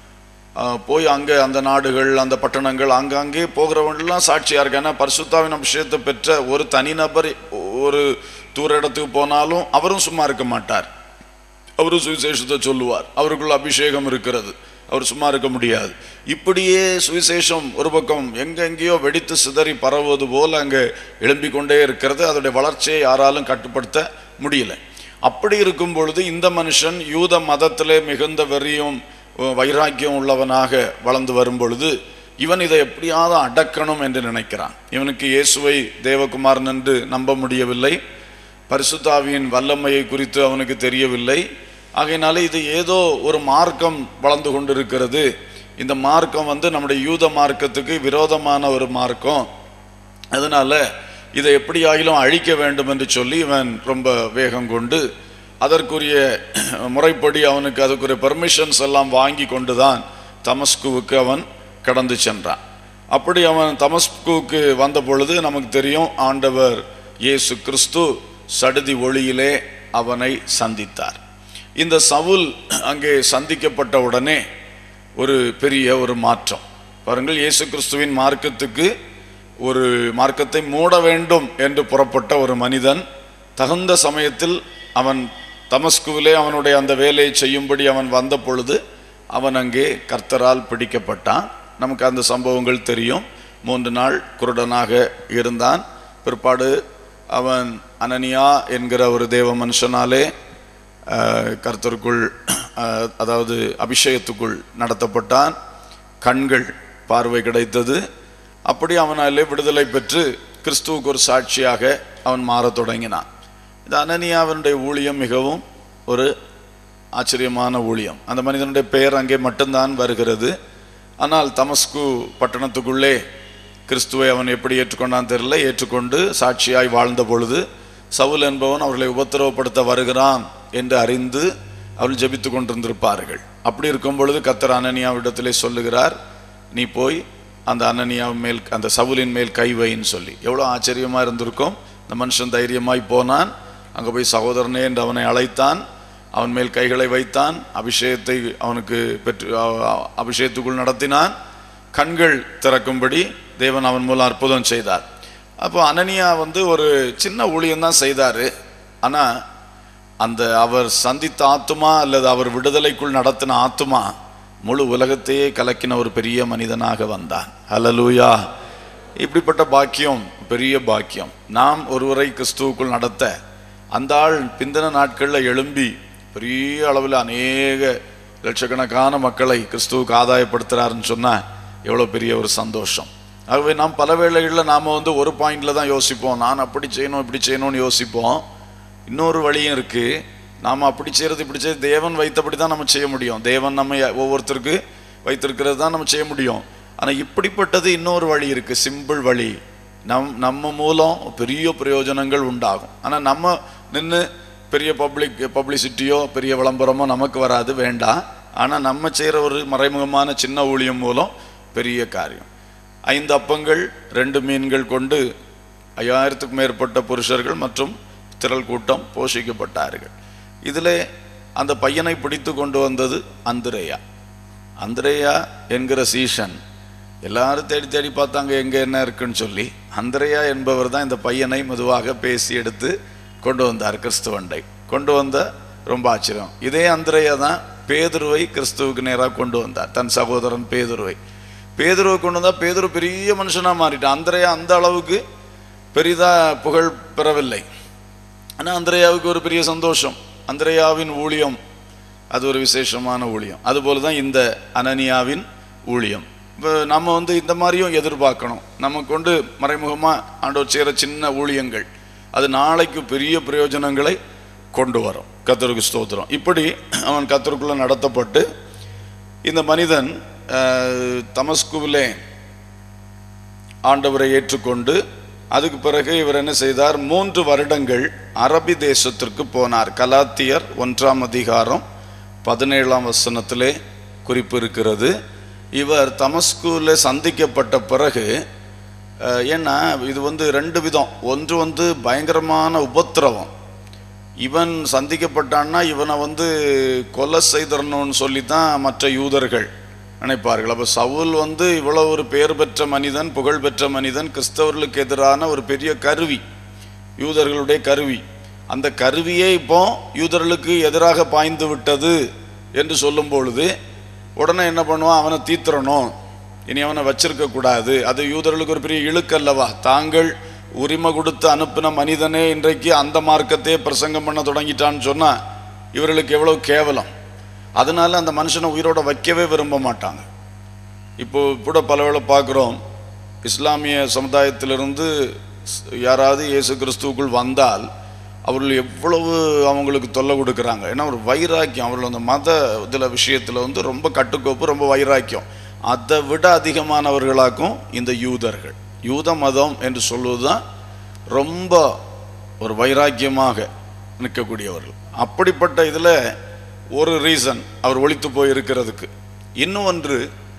ஆஹ், போய் அங்கே அந்த நாடுகள் அந்த பட்டணங்கள் அங்கங்கே போகிறவங்கெல்லாம் சாட்சியாக இருக்கு ஏன்னா பரிசுத்தாவின் அபிஷேகத்தை பெற்ற ஒரு தனிநபர் ஒரு தூர இடத்துக்கு போனாலும் அவரும் சும்மா இருக்க மாட்டார் அவரும் சுவிசேஷத்தை சொல்லுவார் அவருக்குள்ள அபிஷேகம் இருக்கிறது அவர் சும்மா இருக்க முடியாது இப்படியே சுவிசேஷம் ஒரு பக்கம் எங்கெங்கேயோ வெடித்து சிதறி பரவுவது போல் அங்கே எழும்பிக் கொண்டே இருக்கிறது அதோடைய வளர்ச்சியை யாராலும் கட்டுப்படுத்த முடியல அப்படி இருக்கும் பொழுது இந்த மனுஷன் யூத மதத்திலே மிகுந்த வெறியும் அஹ், வைராக்கியம் உள்ளவனாக வளர்ந்து வரும் பொழுது இவன் இதை எப்படியாவது அடக்கணும் என்று நினைக்கிறான் இவனுக்கு இயேசுவை தேவகுமாரன் என்று நம்ப முடியவில்லை பரிசுத்தாவியின் வல்லமையை குறித்து அவனுக்கு தெரியவில்லை ஆகையினால இது ஏதோ ஒரு மார்க்கம் வளர்ந்து கொண்டிருக்கிறது இந்த மார்க்கம் வந்து நம்முடைய யூத மார்க்கத்துக்கு விரோதமான ஒரு மார்க்கம் அதனால இதை எப்படியாயிலும் அழிக்க வேண்டும் என்று சொல்லி இவன் ரொம்ப வேகம் கொண்டு அதற்குரிய முறைப்படி அவனுக்கு அதுக்குரிய பெர்மிஷன்ஸ் எல்லாம் வாங்கி கொண்டு தான் தமஸ்குவுக்கு அவன் கடந்து சென்றான் அப்படி அவன் தமஸ்குவுக்கு வந்த பொழுது நமக்கு தெரியும் ஆண்டவர் இயேசு கிறிஸ்து சடுதி ஒளியிலே அவனை சந்தித்தார் இந்த சவுல் அங்கே சந்திக்கப்பட்ட உடனே ஒரு பெரிய ஒரு மாற்றம் பாருங்கள் இயேசு கிறிஸ்துவின் மார்க்கத்துக்கு ஒரு மார்க்கத்தை மூட வேண்டும் என்று புறப்பட்ட ஒரு மனிதன் தகுந்த சமயத்தில் அவன் தமஸ்குவிலே அவனுடைய அந்த வேலையை செய்யும்படி அவன் வந்த பொழுது அவன் அங்கே கர்த்தரால் பிடிக்கப்பட்டான் நமக்கு அந்த சம்பவங்கள் தெரியும் மூன்று நாள் குருடனாக இருந்தான் பிற்பாடு அவன் அனனியா என்கிற ஒரு தேவ மனுஷனாலே அஹ், கர்த்தருக்குள் அஹ், அதாவது அபிஷேகத்துக்குள் நடத்தப்பட்டான் கண்கள் பார்வை கிடைத்தது அப்படி அவனாலே விடுதலை பெற்று கிறிஸ்துவுக்கு ஒரு சாட்சியாக அவன் மாறத் தொடங்கினான் இந்த அனனியாவினுடைய ஊழியம் மிகவும் ஒரு ஆச்சரியமான ஊழியம் அந்த மனிதனுடைய பெயர் அங்கே மட்டும்தான் வருகிறது ஆனால் தமஸ்கு பட்டணத்துக்குள்ளே கிறிஸ்துவை அவன் எப்படி ஏற்றுக்கொண்டான் தெரியல ஏற்றுக்கொண்டு சாட்சியாய் வாழ்ந்த பொழுது சவுல் என்பவன் அவர்களை உபத்திரவப்படுத்த வருகிறான் என்று அறிந்து அவர்கள் ஜெபித்து கொண்டிருந்திருப்பார்கள் அப்படி இருக்கும் பொழுது கத்தர் அனனியாவிடத்திலே சொல்லுகிறார் நீ போய் அந்த அனனியா மேல் அந்த சவுலின் மேல் கை வைன்னு சொல்லி எவ்வளோ ஆச்சரியமாக இருந்திருக்கும் இந்த மனுஷன் தைரியமாய் போனான் அங்கே போய் சகோதரனே என்று அவனை அழைத்தான் அவன் மேல் கைகளை வைத்தான் அபிஷேகத்தை அவனுக்கு பெற்று அ- அ- அபிஷேகத்துக்குள் நடத்தினான் கண்கள் திறக்கும்படி தேவன் அவன் மூலம் அற்புதம் செய்தார் அப்போ அனனியா வந்து ஒரு சின்ன ஊழியம் தான் செய்தார் ஆனால் அந்த அவர் சந்தித்த ஆத்துமா அல்லது அவர் விடுதலைக்குள் நடத்தின ஆத்துமா முழு உலகத்தையே கலக்கின ஒரு பெரிய மனிதனாக வந்தான் ஹalleluya இப்படிப்பட்ட பாக்கியம் பெரிய பாக்கியம் நாம் ஒருவரை கிறிஸ்துவுக்குள் நடத்த அந்த ஆள் பிந்தின நாட்களில் எழும்பி பெரிய அளவில் அநேக லட்சக்கணக்கான மக்களை கிறிஸ்துவுக்கு ஆதாயப்படுத்துகிறாருன்னு சொன்னால் எவ்வளோ பெரிய ஒரு சந்தோஷம் ஆகவே நாம் பல வேளைகளில் நாம் வந்து ஒரு பாயிண்டில் தான் யோசிப்போம் நான் அப்படி செய்யணும் இப்படி செய்யணும்னு யோசிப்போம் இன்னொரு வழியும் இருக்கு நாம் அப்படி செய்யறது இப்படி செய்ய தேவன் வைத்தபடி தான் நம்ம செய்ய முடியும் தேவன் நம்ம ஒவ்வொருத்தருக்கு வைத்திருக்கிறது தான் நம்ம செய்ய முடியும் ஆனால் இப்படிப்பட்டது இன்னொரு வழி இருக்கு சிம்பிள் வழி நம் நம்ம மூலம் பெரிய பிரயோஜனங்கள் உண்டாகும் ஆனால் நம்ம நின்று பெரிய பப்ளிக் பப்ளிசிட்டியோ பெரிய விளம்பரமோ நமக்கு வராது வேண்டாம் ஆனால் நம்ம செய்கிற ஒரு மறைமுகமான சின்ன ஊழியம் மூலம் பெரிய காரியம் ஐந்து அப்பங்கள் ரெண்டு மீன்கள் கொண்டு ஐயாயிரத்துக்கும் மேற்பட்ட புருஷர்கள் மற்றும் திரள் கூட்டம் போஷிக்கப்பட்டார்கள் இதில் அந்த பையனை பிடித்து கொண்டு வந்தது அந்திரேயா அந்திரேயா என்கிற சீஷன் எல்லாரும் தேடி தேடி பார்த்தாங்க எங்க என்ன இருக்குன்னு சொல்லி அந்திரேயா என்பவர் தான் இந்த பையனை மெதுவாக பேசி எடுத்து கொண்டு வந்தார் கிறிஸ்துவண்டை கொண்டு வந்த ரொம்ப ஆச்சரியம் இதே அந்திரேயா தான் பேதுருவை கிறிஸ்துவுக்கு நேராக கொண்டு வந்தார் தன் சகோதரன் பேதுருவை பேதுருவை கொண்டு வந்தா பேதுரு பெரிய மனுஷனா மாறிட்டான் அந்திரேயா அந்த அளவுக்கு பெரிதா புகழ் பெறவில்லை ஆனால் அந்திரேயாவுக்கு ஒரு பெரிய சந்தோஷம் அந்திரேயாவின் ஊழியம் அது ஒரு விசேஷமான ஊழியம் அதுபோல தான் இந்த அனனியாவின் ஊழியம் இப்போ நம்ம வந்து இந்த மாதிரியும் எதிர்பார்க்கணும் நம்ம கொண்டு மறைமுகமாக ஆண்டவர் செய்கிற சின்ன ஊழியங்கள் அது நாளைக்கு பெரிய பிரயோஜனங்களை கொண்டு வரும் கத்தருக்கு ஸ்தோத்திரம் இப்படி அவன் கத்தருக்குள்ள நடத்தப்பட்டு இந்த மனிதன் அஹ், தமஸ்குவிலே ஆண்டவரை ஏற்றுக்கொண்டு அதுக்கு பிறகு இவர் என்ன செய்தார் மூன்று வருடங்கள் அரபி தேசத்திற்கு போனார் கலாத்தியர் ஒன்றாம் அதிகாரம் பதினேழாம் வசனத்திலே குறிப்பு இருக்கிறது இவர் தமஸ்குல சந்திக்கப்பட்ட பிறகு அஹ், ஏன்னா இது வந்து ரெண்டு விதம் ஒன்று வந்து பயங்கரமான உபத்திரவம் இவன் சந்திக்கப்பட்டான்னா இவனை வந்து கொலை செய்தரணும்னு சொல்லி தான் மற்ற யூதர்கள் நினைப்பார்கள் அப்போ சவுல் வந்து இவ்வளவு ஒரு பெயர் பெற்ற மனிதன் புகழ் பெற்ற மனிதன் கிறிஸ்தவர்களுக்கு எதிரான ஒரு பெரிய கருவி யூதர்களுடைய கருவி அந்த கருவியே இப்போ யூதர்களுக்கு எதிராக பாய்ந்து விட்டது என்று சொல்லும் பொழுது உடனே என்ன பண்ணுவான் அவனை தீத்துறணும் இனி அவனை வச்சிருக்க கூடாது அது யூதர்களுக்கு ஒரு பெரிய இழுக்கல்லவா தாங்கள் உரிமை கொடுத்து அனுப்பின மனிதனே இன்றைக்கு அந்த மார்க்கத்தையே பிரசங்கம் பண்ண தொடங்கிட்டான்னு சொன்னா இவர்களுக்கு எவ்வளவு கேவலம் அதனால அந்த மனுஷனை உயிரோட வைக்கவே விரும்ப மாட்டாங்க இப்போ கூட பல வேளை பார்க்குறோம் இஸ்லாமிய சமுதாயத்திலிருந்து ஸ்- யாராவது இயேசு கிறிஸ்துவுக்குள் வந்தால் அவர்கள் எவ்வளவு அவங்களுக்கு தொல்லை கொடுக்குறாங்க ஏன்னா ஒரு வைராக்கியம் அவர்கள் அந்த மத இதில் விஷயத்தில் வந்து ரொம்ப கட்டுக்கோப்பு ரொம்ப வைராக்கியம் அதை விட அதிகமானவர்களாக்கும் இந்த யூதர்கள் யூத மதம் என்று சொல்வது தான் ரொம்ப ஒரு வைராக்கியமாக நிற்கக்கூடியவர்கள் அப்படிப்பட்ட இதில் ஒரு ரீசன் அவர் ஒழித்து போயிருக்கிறதுக்கு இன்னும் ஒன்று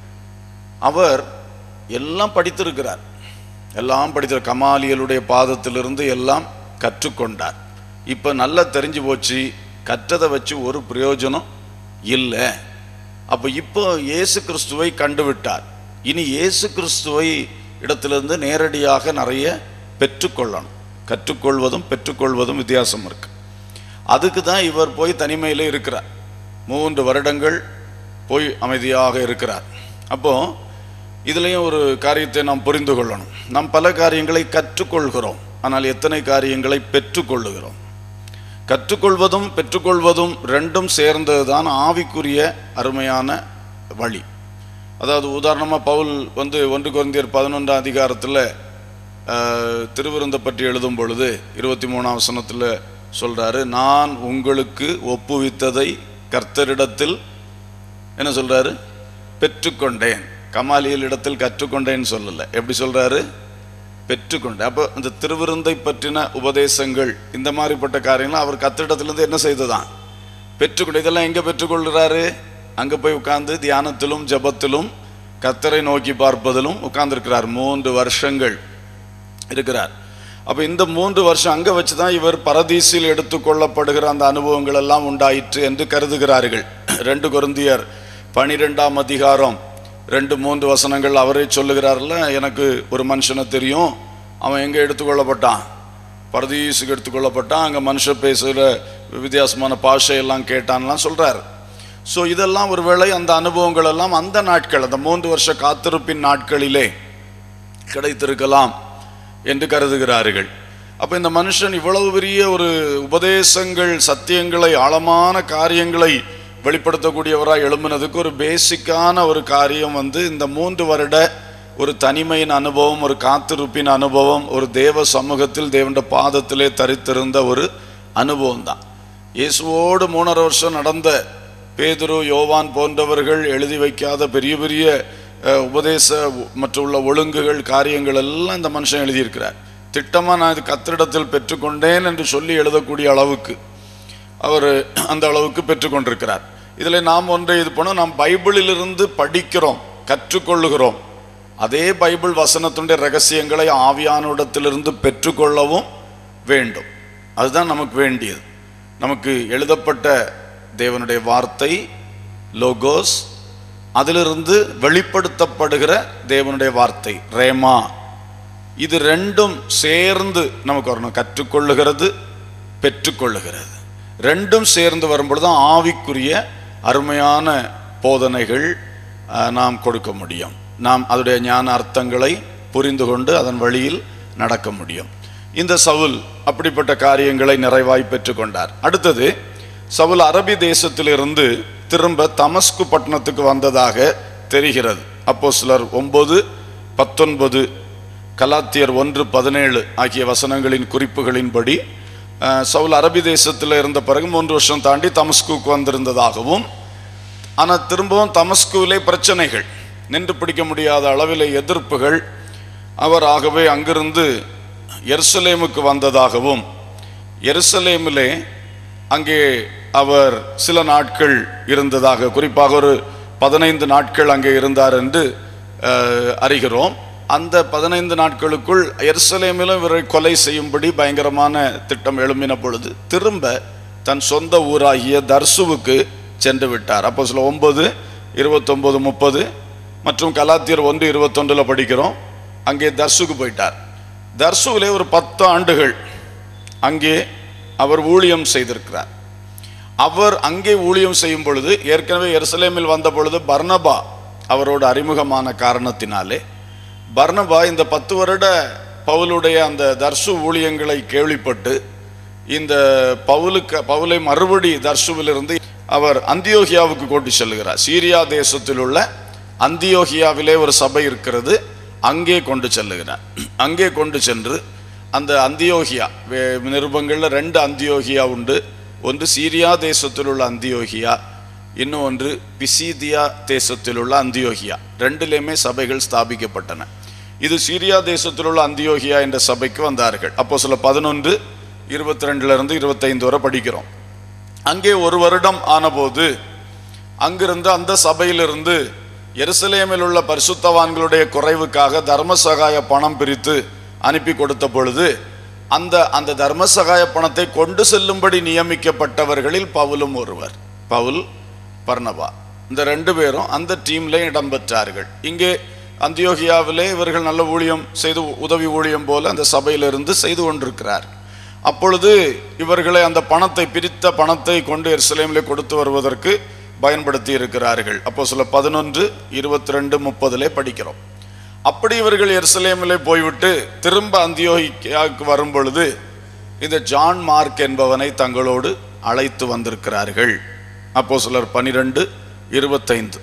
அவர் எல்லாம் படித்திருக்கிறார் எல்லாம் படித்த கமாலியலுடைய பாதத்திலிருந்து எல்லாம் கற்றுக்கொண்டார் இப்போ நல்லா தெரிஞ்சு போச்சு கற்றதை வச்சு ஒரு பிரயோஜனம் இல்லை அப்போ இப்போ இயேசு கிறிஸ்துவை கண்டுவிட்டார் இனி இயேசு கிறிஸ்துவை இடத்திலிருந்து நேரடியாக நிறைய பெற்றுக்கொள்ளணும் கற்றுக்கொள்வதும் பெற்றுக்கொள்வதும் வித்தியாசம் இருக்கு அதுக்கு தான் இவர் போய் தனிமையில் இருக்கிறார் மூன்று வருடங்கள் போய் அமைதியாக இருக்கிறார் அப்போ இதுலேயும் ஒரு காரியத்தை நாம் புரிந்து கொள்ளணும் நாம் பல காரியங்களை கற்றுக்கொள்கிறோம் ஆனால் எத்தனை காரியங்களை பெற்றுக்கொள்ளுகிறோம் கற்றுக்கொள்வதும் பெற்றுக்கொள்வதும் ரெண்டும் சேர்ந்தது தான் ஆவிக்குரிய அருமையான வழி அதாவது உதாரணமாக பவுல் வந்து ஒன்று குருந்தியர் பதினொன்றாம் அதிகாரத்தில் திருவிருந்தை பற்றி எழுதும் பொழுது இருபத்தி மூணாம் வசனத்தில் சொல்றாரு நான் உங்களுக்கு ஒப்புவித்ததை கர்த்தரிடத்தில் என்ன சொல்றாரு பெற்றுக்கொண்டேன் கமாலியல் இடத்தில் கற்றுக்கொண்டேன்னு சொல்லல எப்படி சொல்றாரு பெற்றுக்கொண்டேன் அப்போ இந்த திருவிருந்தை பற்றின உபதேசங்கள் இந்த மாதிரிப்பட்ட காரியங்கள் அவர் கத்திரிடத்திலிருந்து என்ன செய்ததான் பெற்றுக்கொண்டு இதெல்லாம் எங்க பெற்றுக்கொள்கிறாரு அங்க போய் உட்கார்ந்து தியானத்திலும் ஜெபத்திலும் கத்தரை நோக்கி பார்ப்பதிலும் உட்கார்ந்திருக்கிறார் மூன்று வருஷங்கள் இருக்கிறார் அப்ப இந்த மூன்று வருஷம் அங்க வச்சு தான் இவர் பரதீசில் எடுத்துக்கொள்ளப்படுகிற அந்த அனுபவங்கள் எல்லாம் உண்டாயிற்று என்று கருதுகிறார்கள் ரெண்டு கொருந்தியர் பனிரெண்டாம் அதிகாரம் ரெண்டு மூன்று வசனங்கள் அவரே சொல்லுகிறார்ல எனக்கு ஒரு மனுஷனை தெரியும் அவன் எங்க எடுத்துக்கொள்ளப்பட்டான் பரதீசுக்கு எடுத்துக்கொள்ளப்பட்டான் அங்க மனுஷன் பேசுகிற வித்தியாசமான பாஷையெல்லாம் கேட்டான்லாம் சொல்றார் ஸோ இதெல்லாம் ஒருவேளை அந்த அனுபவங்கள் எல்லாம் அந்த நாட்கள் அந்த மூன்று வருஷ காத்திருப்பின் நாட்களிலே கிடைத்திருக்கலாம் என்று கருதுகிறார்கள் அப்ப இந்த மனுஷன் இவ்வளவு பெரிய ஒரு உபதேசங்கள் சத்தியங்களை ஆழமான காரியங்களை வெளிப்படுத்தக்கூடியவராய் எழும்பினதுக்கு ஒரு பேசிக்கான ஒரு காரியம் வந்து இந்த மூன்று வருட ஒரு தனிமையின் அனுபவம் ஒரு காத்திருப்பின் அனுபவம் ஒரு தேவ சமூகத்தில் தேவண்ட பாதத்திலே தரித்திருந்த ஒரு அனுபவம் தான் இயேசுவோடு மூணரை வருஷம் நடந்த பேதுரு யோவான் போன்றவர்கள் எழுதி வைக்காத பெரிய பெரிய அஹ், உபதேச மற்றும் உள்ள ஒழுங்குகள் காரியங்கள் எல்லாம் இந்த மனுஷன் எழுதியிருக்கிறார் திட்டமா நான் இது கத்திரிடத்தில் பெற்றுக்கொண்டேன் என்று சொல்லி எழுதக்கூடிய அளவுக்கு அவர் அந்த அளவுக்கு பெற்றுக்கொண்டிருக்கிறார் இதில் நாம் ஒன்றை இது பண்ணோம் நாம் பைபிளிலிருந்து படிக்கிறோம் கற்றுக்கொள்ளுகிறோம் அதே பைபிள் வசனத்துடைய ரகசியங்களை ஆவியானோடத்திலிருந்து பெற்றுக்கொள்ளவும் வேண்டும் அதுதான் நமக்கு வேண்டியது நமக்கு எழுதப்பட்ட தேவனுடைய வார்த்தை லோகோஸ் அதிலிருந்து வெளிப்படுத்தப்படுகிற தேவனுடைய வார்த்தை ரேமா இது ரெண்டும் சேர்ந்து நமக்கு வரணும் கற்றுக்கொள்ளுகிறது பெற்றுக்கொள்ளுகிறது ரெண்டும் சேர்ந்து வரும்பொழுது தான் ஆவிக்குரிய அருமையான போதனைகள் அஹ், நாம் கொடுக்க முடியும் நாம் அதனுடைய ஞான அர்த்தங்களை புரிந்து கொண்டு அதன் வழியில் நடக்க முடியும் இந்த சவுல் அப்படிப்பட்ட காரியங்களை நிறைவாய் பெற்றுக்கொண்டார் அடுத்தது சவுல் அரபி தேசத்திலிருந்து திரும்ப தமஸ்கு பட்டணத்துக்கு வந்ததாக தெரிகிறது அப்போ சிலர் ஒன்பது பத்தொன்பது கலாத்தியர் ஒன்று பதினேழு ஆகிய வசனங்களின் குறிப்புகளின்படி அஹ், சவுல் அரபி தேசத்தில் இருந்த பிறகு மூன்று வருஷம் தாண்டி தமஸ்குக்கு வந்திருந்ததாகவும் ஆனால் திரும்பவும் தமஸ்குவிலே பிரச்சனைகள் நின்று பிடிக்க முடியாத அளவிலே எதிர்ப்புகள் அவர் ஆகவே அங்கிருந்து எருசலேமுக்கு வந்ததாகவும் எருசலேமிலே அங்கே அவர் சில நாட்கள் இருந்ததாக குறிப்பாக ஒரு பதினைந்து நாட்கள் அங்கே இருந்தார் என்று அஹ், அறிகிறோம் அந்த பதினைந்து நாட்களுக்குள் எருசலேமிலும் இவரை கொலை செய்யும்படி பயங்கரமான திட்டம் எழும்பின பொழுது திரும்ப தன் சொந்த ஊராகிய தர்சுவுக்கு சென்று விட்டார் அப்போ சில ஒன்பது இருபத்தொன்பது முப்பது மற்றும் கலாத்தியர் ஒன்று இருபத்தொன்றில் படிக்கிறோம் அங்கே தர்சுக்கு போயிட்டார் தர்சுவிலே ஒரு பத்து ஆண்டுகள் அங்கே அவர் ஊழியம் செய்திருக்கிறார் அவர் அங்கே ஊழியம் செய்யும் பொழுது ஏற்கனவே எருசலேமில் வந்த பொழுது பர்னபா அவரோடு அறிமுகமான காரணத்தினாலே பர்னபா இந்த பத்து வருட பவுலுடைய அந்த தர்சு ஊழியங்களை கேள்விப்பட்டு இந்த பவுலுக்கு பவுலை மறுபடி தர்சுவிலிருந்து அவர் அந்தியோகியாவுக்கு கொண்டு செல்கிறார் சீரியா தேசத்தில் உள்ள அந்தியோகியாவிலே ஒரு சபை இருக்கிறது அங்கே கொண்டு செல்லுகிறார் அங்கே கொண்டு சென்று அந்த அந்தியோகியா வே- நிருபங்கள்ல ரெண்டு அந்தியோகியா உண்டு ஒன்று சீரியா தேசத்தில் உள்ள அந்தியோகியா இன்னும் ஒன்று பிசீதியா தேசத்தில் உள்ள அந்தியோகியா ரெண்டிலுமே சபைகள் ஸ்தாபிக்கப்பட்டன இது சீரியா தேசத்தில் உள்ள அந்தியோகியா என்ற சபைக்கு வந்தார்கள் அப்போ சில பதினொன்று இருபத்தி ரெண்டுல இருந்து இருபத்தைந்து வரை படிக்கிறோம் அங்கே ஒரு வருடம் ஆனபோது அங்கிருந்து அந்த சபையிலிருந்து எருசலேமில் உள்ள பரிசுத்தவான்களுடைய குறைவுக்காக தர்ம சகாய பணம் பிரித்து அனுப்பி கொடுத்த பொழுது அந்த அந்த தர்ம சகாய பணத்தை கொண்டு செல்லும்படி நியமிக்கப்பட்டவர்களில் பவுலும் ஒருவர் பவுல் பர்னபா இந்த ரெண்டு பேரும் அந்த டீம்ல இடம்பெற்றார்கள் இங்கே அந்தியோகியாவிலே இவர்கள் நல்ல ஊழியம் செய்து உதவி ஊழியம் போல அந்த சபையிலிருந்து செய்து கொண்டிருக்கிறார் அப்பொழுது இவர்களை அந்த பணத்தை பிரித்த பணத்தை கொண்டு எருசலேமிலே கொடுத்து வருவதற்கு பயன்படுத்தி இருக்கிறார்கள் அப்போ சில பதினொன்று இருபத்தி ரெண்டு முப்பதிலே படிக்கிறோம் அப்படி இவர்கள் எருசலேமிலே போய்விட்டு திரும்ப அந்தியோகியாவுக்கு வரும் பொழுது இந்த ஜான் மார்க் என்பவனை தங்களோடு அழைத்து வந்திருக்கிறார்கள் அப்போ சிலர் பனிரெண்டு இருபத்தைந்து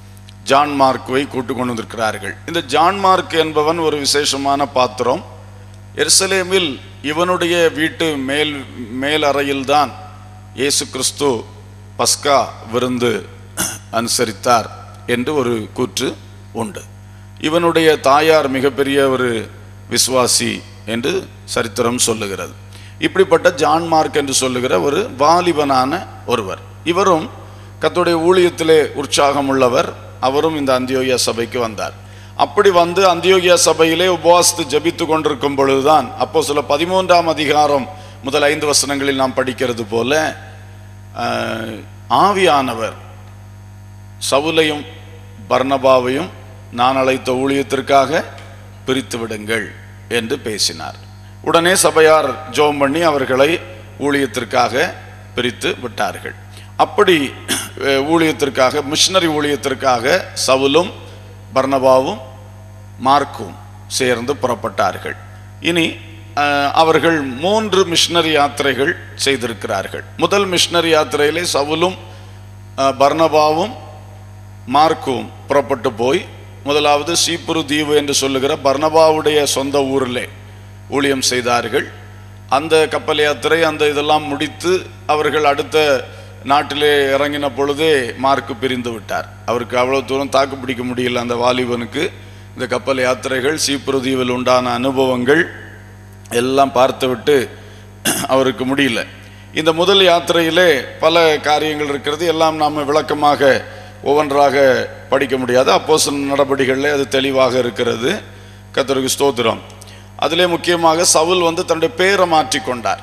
ஜான் மார்க்குவை கூட்டு கொண்டு வந்திருக்கிறார்கள் இந்த ஜான் மார்க் என்பவன் ஒரு விசேஷமான பாத்திரம் எருசலேமில் இவனுடைய வீட்டு மேல் மேல் அறையில்தான் இயேசு கிறிஸ்து பஸ்கா விருந்து அனுசரித்தார் என்று ஒரு கூற்று உண்டு இவனுடைய தாயார் மிகப்பெரிய ஒரு விசுவாசி என்று சரித்திரம் சொல்லுகிறது இப்படிப்பட்ட ஜான் மார்க் என்று சொல்லுகிற ஒரு வாலிபனான ஒருவர் இவரும் கர்த்தருடைய ஊழியத்திலே உற்சாகம் உள்ளவர் அவரும் இந்த அந்தியோகியா சபைக்கு வந்தார் அப்படி வந்து அந்தியோகியா சபையிலே உபவாசித்து ஜெபித்து கொண்டிருக்கும் பொழுதுதான் அப்போ சில பதிமூன்றாம் அதிகாரம் முதல் ஐந்து வசனங்களில் நாம் படிக்கிறது போல ஆஹ், ஆவியானவர் சவுலையும் பர்னபாவையும் நான் அழைத்த ஊழியத்திற்காக பிரித்து விடுங்கள் என்று பேசினார் உடனே சபையார் ஜெபம் பண்ணி அவர்களை ஊழியத்திற்காக பிரித்து விட்டார்கள் அப்படி அஹ், ஊழியத்திற்காக மிஷனரி ஊழியத்திற்காக சவுலும் பர்னபாவும் மார்க்கும் சேர்ந்து புறப்பட்டார்கள் இனி அஹ், அவர்கள் மூன்று மிஷனரி யாத்திரைகள் செய்திருக்கிறார்கள் முதல் மிஷனரி யாத்திரையிலே சவுலும் அஹ், பர்னபாவும் மார்க்கும் புறப்பட்டு போய் முதலாவது சீப்புரு தீவு என்று சொல்லுகிற பர்னபாவுடைய சொந்த ஊரிலே ஊழியம் செய்தார்கள் அந்த கப்பல் யாத்திரை அந்த இதெல்லாம் முடித்து அவர்கள் அடுத்த நாட்டிலே இறங்கின பொழுதே மார்க்கு பிரிந்து விட்டார் அவருக்கு அவ்வளவு தூரம் தாக்கு பிடிக்க முடியல அந்த வாலிபனுக்கு இந்த கப்பல் யாத்திரைகள் சீப்புரு தீவில் உண்டான அனுபவங்கள் எல்லாம் பார்த்துவிட்டு அவருக்கு முடியல இந்த முதல் யாத்திரையிலே பல காரியங்கள் இருக்கிறது எல்லாம் நாம் விளக்கமாக ஒவ்வொன்றாக படிக்க முடியாது அப்போஸ்தலர் நடபடிகளிலே அது தெளிவாக இருக்கிறது கர்த்தருக்கு ஸ்தோத்திரம் அதிலே முக்கியமாக சவுல் வந்து தன்னுடைய பேரை மாற்றிக்கொண்டார்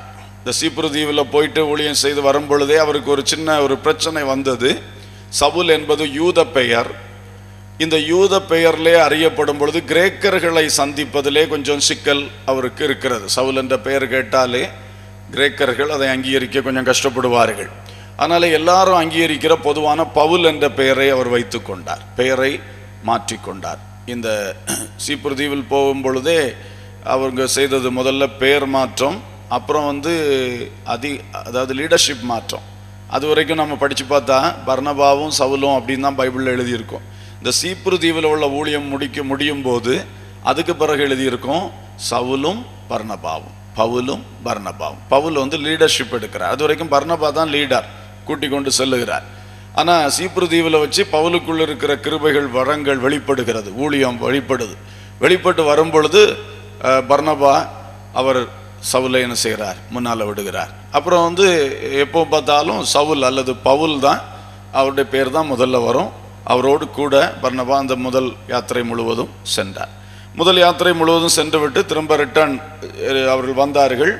இந்த சீப்புரு தீவில் போயிட்டு ஊழியம் செய்து வரும் பொழுதே அவருக்கு ஒரு சின்ன ஒரு பிரச்சனை வந்தது சவுல் என்பது யூத பெயர் இந்த யூத பெயர்லே அறியப்படும் பொழுது கிரேக்கர்களை சந்திப்பதிலே கொஞ்சம் சிக்கல் அவருக்கு இருக்கிறது சவுல் என்ற பெயர் கேட்டாலே கிரேக்கர்கள் அதை அங்கீகரிக்க கொஞ்சம் கஷ்டப்படுவார்கள் அதனால எல்லாரும் அங்கீகரிக்கிற பொதுவான பவுல் என்ற பெயரை அவர் வைத்து கொண்டார் பெயரை மாற்றிக்கொண்டார் இந்த சீப்புரு தீவில் போகும் பொழுதே அவங்க செய்தது முதல்ல பெயர் மாற்றம் அப்புறம் வந்து அதி அதாவது லீடர்ஷிப் மாற்றம் அது வரைக்கும் நம்ம படித்து பார்த்தா பர்னபாவும் சவுலும் அப்படின்னு தான் பைபிளில் எழுதியிருக்கோம் இந்த சீப்புரு தீவில் உள்ள ஊழியம் முடிக்க முடியும் போது அதுக்கு பிறகு எழுதியிருக்கோம் சவுலும் பர்னபாவும் பவுலும் பர்னபாவும் பவுல் வந்து லீடர்ஷிப் எடுக்கிறார் அது வரைக்கும் பர்னபா தான் லீடர் கூட்டிக் கொண்டு செல்லுகிறார் ஆனால் சீப்புரு தீவில் வச்சு பவுலுக்குள்ள இருக்கிற கிருபைகள் வரங்கள் வெளிப்படுகிறது ஊழியம் வெளிப்படுது வெளிப்பட்டு வரும் பொழுது அஹ், பர்னபா அவர் சவுலை என்ன செய்கிறார் முன்னால் விடுகிறார் அப்புறம் வந்து எப்போ பார்த்தாலும் சவுல் அல்லது பவுல் தான் அவருடைய பேர் தான் முதல்ல வரும் அவரோடு கூட பர்னபா அந்த முதல் யாத்திரை முழுவதும் சென்றார் முதல் யாத்திரை முழுவதும் சென்று விட்டு திரும்ப ரிட்டர்ன் அவர்கள் வந்தார்கள்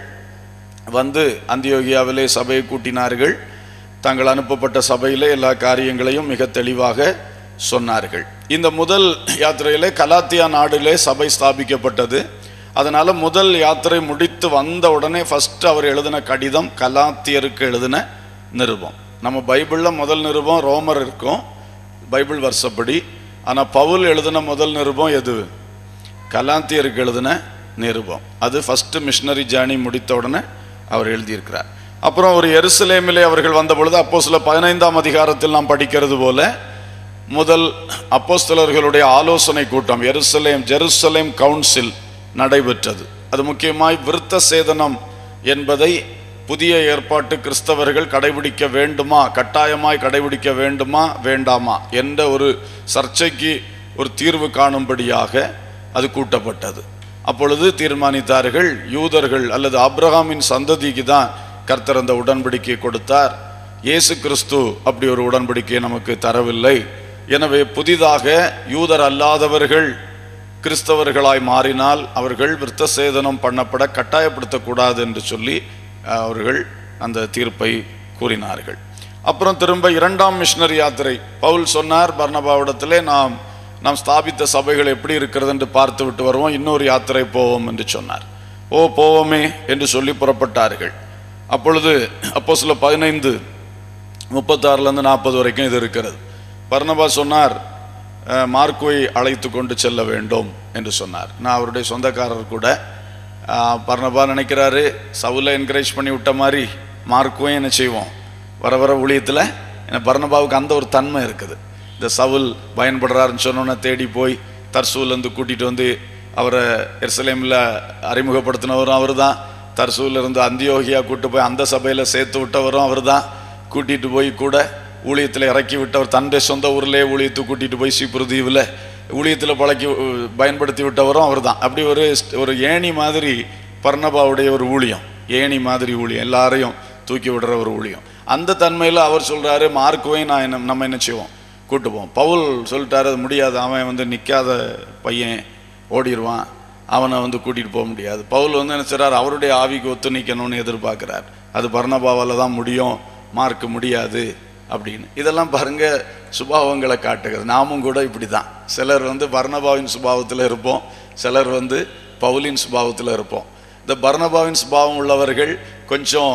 வந்து அந்தியோகியாவிலே சபையை கூட்டினார்கள் தாங்கள் அனுப்பப்பட்ட சபையிலே எல்லா காரியங்களையும் மிக தெளிவாக சொன்னார்கள் இந்த முதல் யாத்திரையிலே கலாத்தியா நாடிலே சபை ஸ்தாபிக்கப்பட்டது அதனால முதல் யாத்திரை முடித்து வந்த உடனே ஃபர்ஸ்ட் அவர் எழுதின கடிதம் கலாத்தியருக்கு எழுதின நிருபம் நம்ம பைபிளில் முதல் நிருபம் ரோமர் இருக்கும் பைபிள் வருஷப்படி ஆனால் பவுல் எழுதின முதல் நிருபம் எது கலாத்தியருக்கு எழுதின நிருபம் அது ஃபர்ஸ்ட் மிஷினரி ஜேர்னி முடித்த உடனே அவர் எழுதியிருக்கிறார் அப்புறம் ஒரு எருசலேமிலே அவர்கள் வந்த பொழுது அப்போ சில பதினைந்தாம் அதிகாரத்தில் நாம் படிக்கிறது போல முதல் அப்போஸ்தலர்களுடைய ஆலோசனை கூட்டம் எருசலேம் ஜெருசலேம் கவுன்சில் நடைபெற்றது அது முக்கியமாய் விருத்த சேதனம் என்பதை புதிய ஏற்பாட்டு கிறிஸ்தவர்கள் கடைபிடிக்க வேண்டுமா கட்டாயமாய் கடைபிடிக்க வேண்டுமா வேண்டாமா என்ற ஒரு சர்ச்சைக்கு ஒரு தீர்வு காணும்படியாக அது கூட்டப்பட்டது அப்பொழுது தீர்மானித்தார்கள் யூதர்கள் அல்லது ஆபிரகாமின் சந்ததிக்கு தான் கர்த்தர் அந்த உடன்படிக்கையை கொடுத்தார் இயேசு கிறிஸ்து அப்படி ஒரு உடன்படிக்கையை நமக்கு தரவில்லை எனவே புதிதாக யூதர் அல்லாதவர்கள் கிறிஸ்தவர்களாய் மாறினால் அவர்கள் விருத்த சேதனம் பண்ணப்பட கட்டாயப்படுத்தக்கூடாது என்று சொல்லி அஹ், அவர்கள் அந்த தீர்ப்பை கூறினார்கள் அப்புறம் திரும்ப இரண்டாம் மிஷினரி யாத்திரை பவுல் சொன்னார் பர்ணபாவிடத்திலே நாம் நாம் ஸ்தாபித்த சபைகள் எப்படி இருக்கிறது என்று பார்த்து விட்டு வருவோம் இன்னொரு யாத்திரை போவோம் என்று சொன்னார் ஓ போவோமே என்று சொல்லி புறப்பட்டார்கள் அப்பொழுது அப்போ சில பதினைந்து முப்பத்தாறுலேருந்து நாற்பது வரைக்கும் இது இருக்கிறது பர்ணபா சொன்னார் அஹ், மார்க்குவை அழைத்து கொண்டு செல்ல வேண்டும் என்று சொன்னார் நான் அவருடைய சொந்தக்காரர் கூட அஹ், பர்ணபா நினைக்கிறாரு சவுலை என்கரேஜ் பண்ணி விட்ட மாதிரி மார்க்குவையும் என்ன செய்வோம் வர வர ஊழியத்தில் ஏன்னா பர்ணபாவுக்கு அந்த ஒரு தன்மை இருக்குது இந்த சவுல் பயன்படுறாருன்னு சொன்னோன்னே தேடி போய் தர்சூலேருந்து கூட்டிகிட்டு வந்து அவரை எருசலேமில் அறிமுகப்படுத்தினவரும் அவர் தான் இருந்து அந்தியோகியா கூட்டு போய் அந்த சபையில் சேர்த்து விட்டவரும் அவர் தான் கூட்டிகிட்டு போய் கூட ஊழியத்தில் இறக்கி விட்டவர் தன்னுடைய சொந்த ஊர்லேயே ஊழியத்தை கூட்டிகிட்டு போய் சீப்புருதீவில் ஊழியத்தில் பழக்கி அஹ், பயன்படுத்தி விட்டவரும் அவர் தான் அப்படி ஒரு ஒரு ஏணி மாதிரி பர்ணபாவுடைய ஒரு ஊழியம் ஏணி மாதிரி ஊழியம் எல்லாரையும் தூக்கி விடுற ஒரு ஊழியம் அந்த தன்மையில் அவர் சொல்றாரு மார்க்குவை நான் என்ன நம்ம என்ன செய்வோம் கூட்டு போவோம் பவுல் சொல்லிட்டாரு அது முடியாது அவன் வந்து நிற்காத பையன் ஓடிடுவான் அவனை வந்து கூட்டிகிட்டு போக முடியாது பவுல் வந்து என்ன செய்றார் அவருடைய ஆவிக்கு ஒத்து நிற்கணும்னு எதிர்பார்க்கிறார் அது பர்ணபாவால் தான் முடியும் மார்க் முடியாது அப்படின்னு இதெல்லாம் பாருங்க சுபாவங்களை காட்டுகிறது நாமும் கூட இப்படி தான் சிலர் வந்து பர்ணபாவின் சுபாவத்தில் இருப்போம் சிலர் வந்து பவுலின் சுபாவத்தில் இருப்போம் இந்த பர்ணபாவின் சுபாவம் உள்ளவர்கள் கொஞ்சம்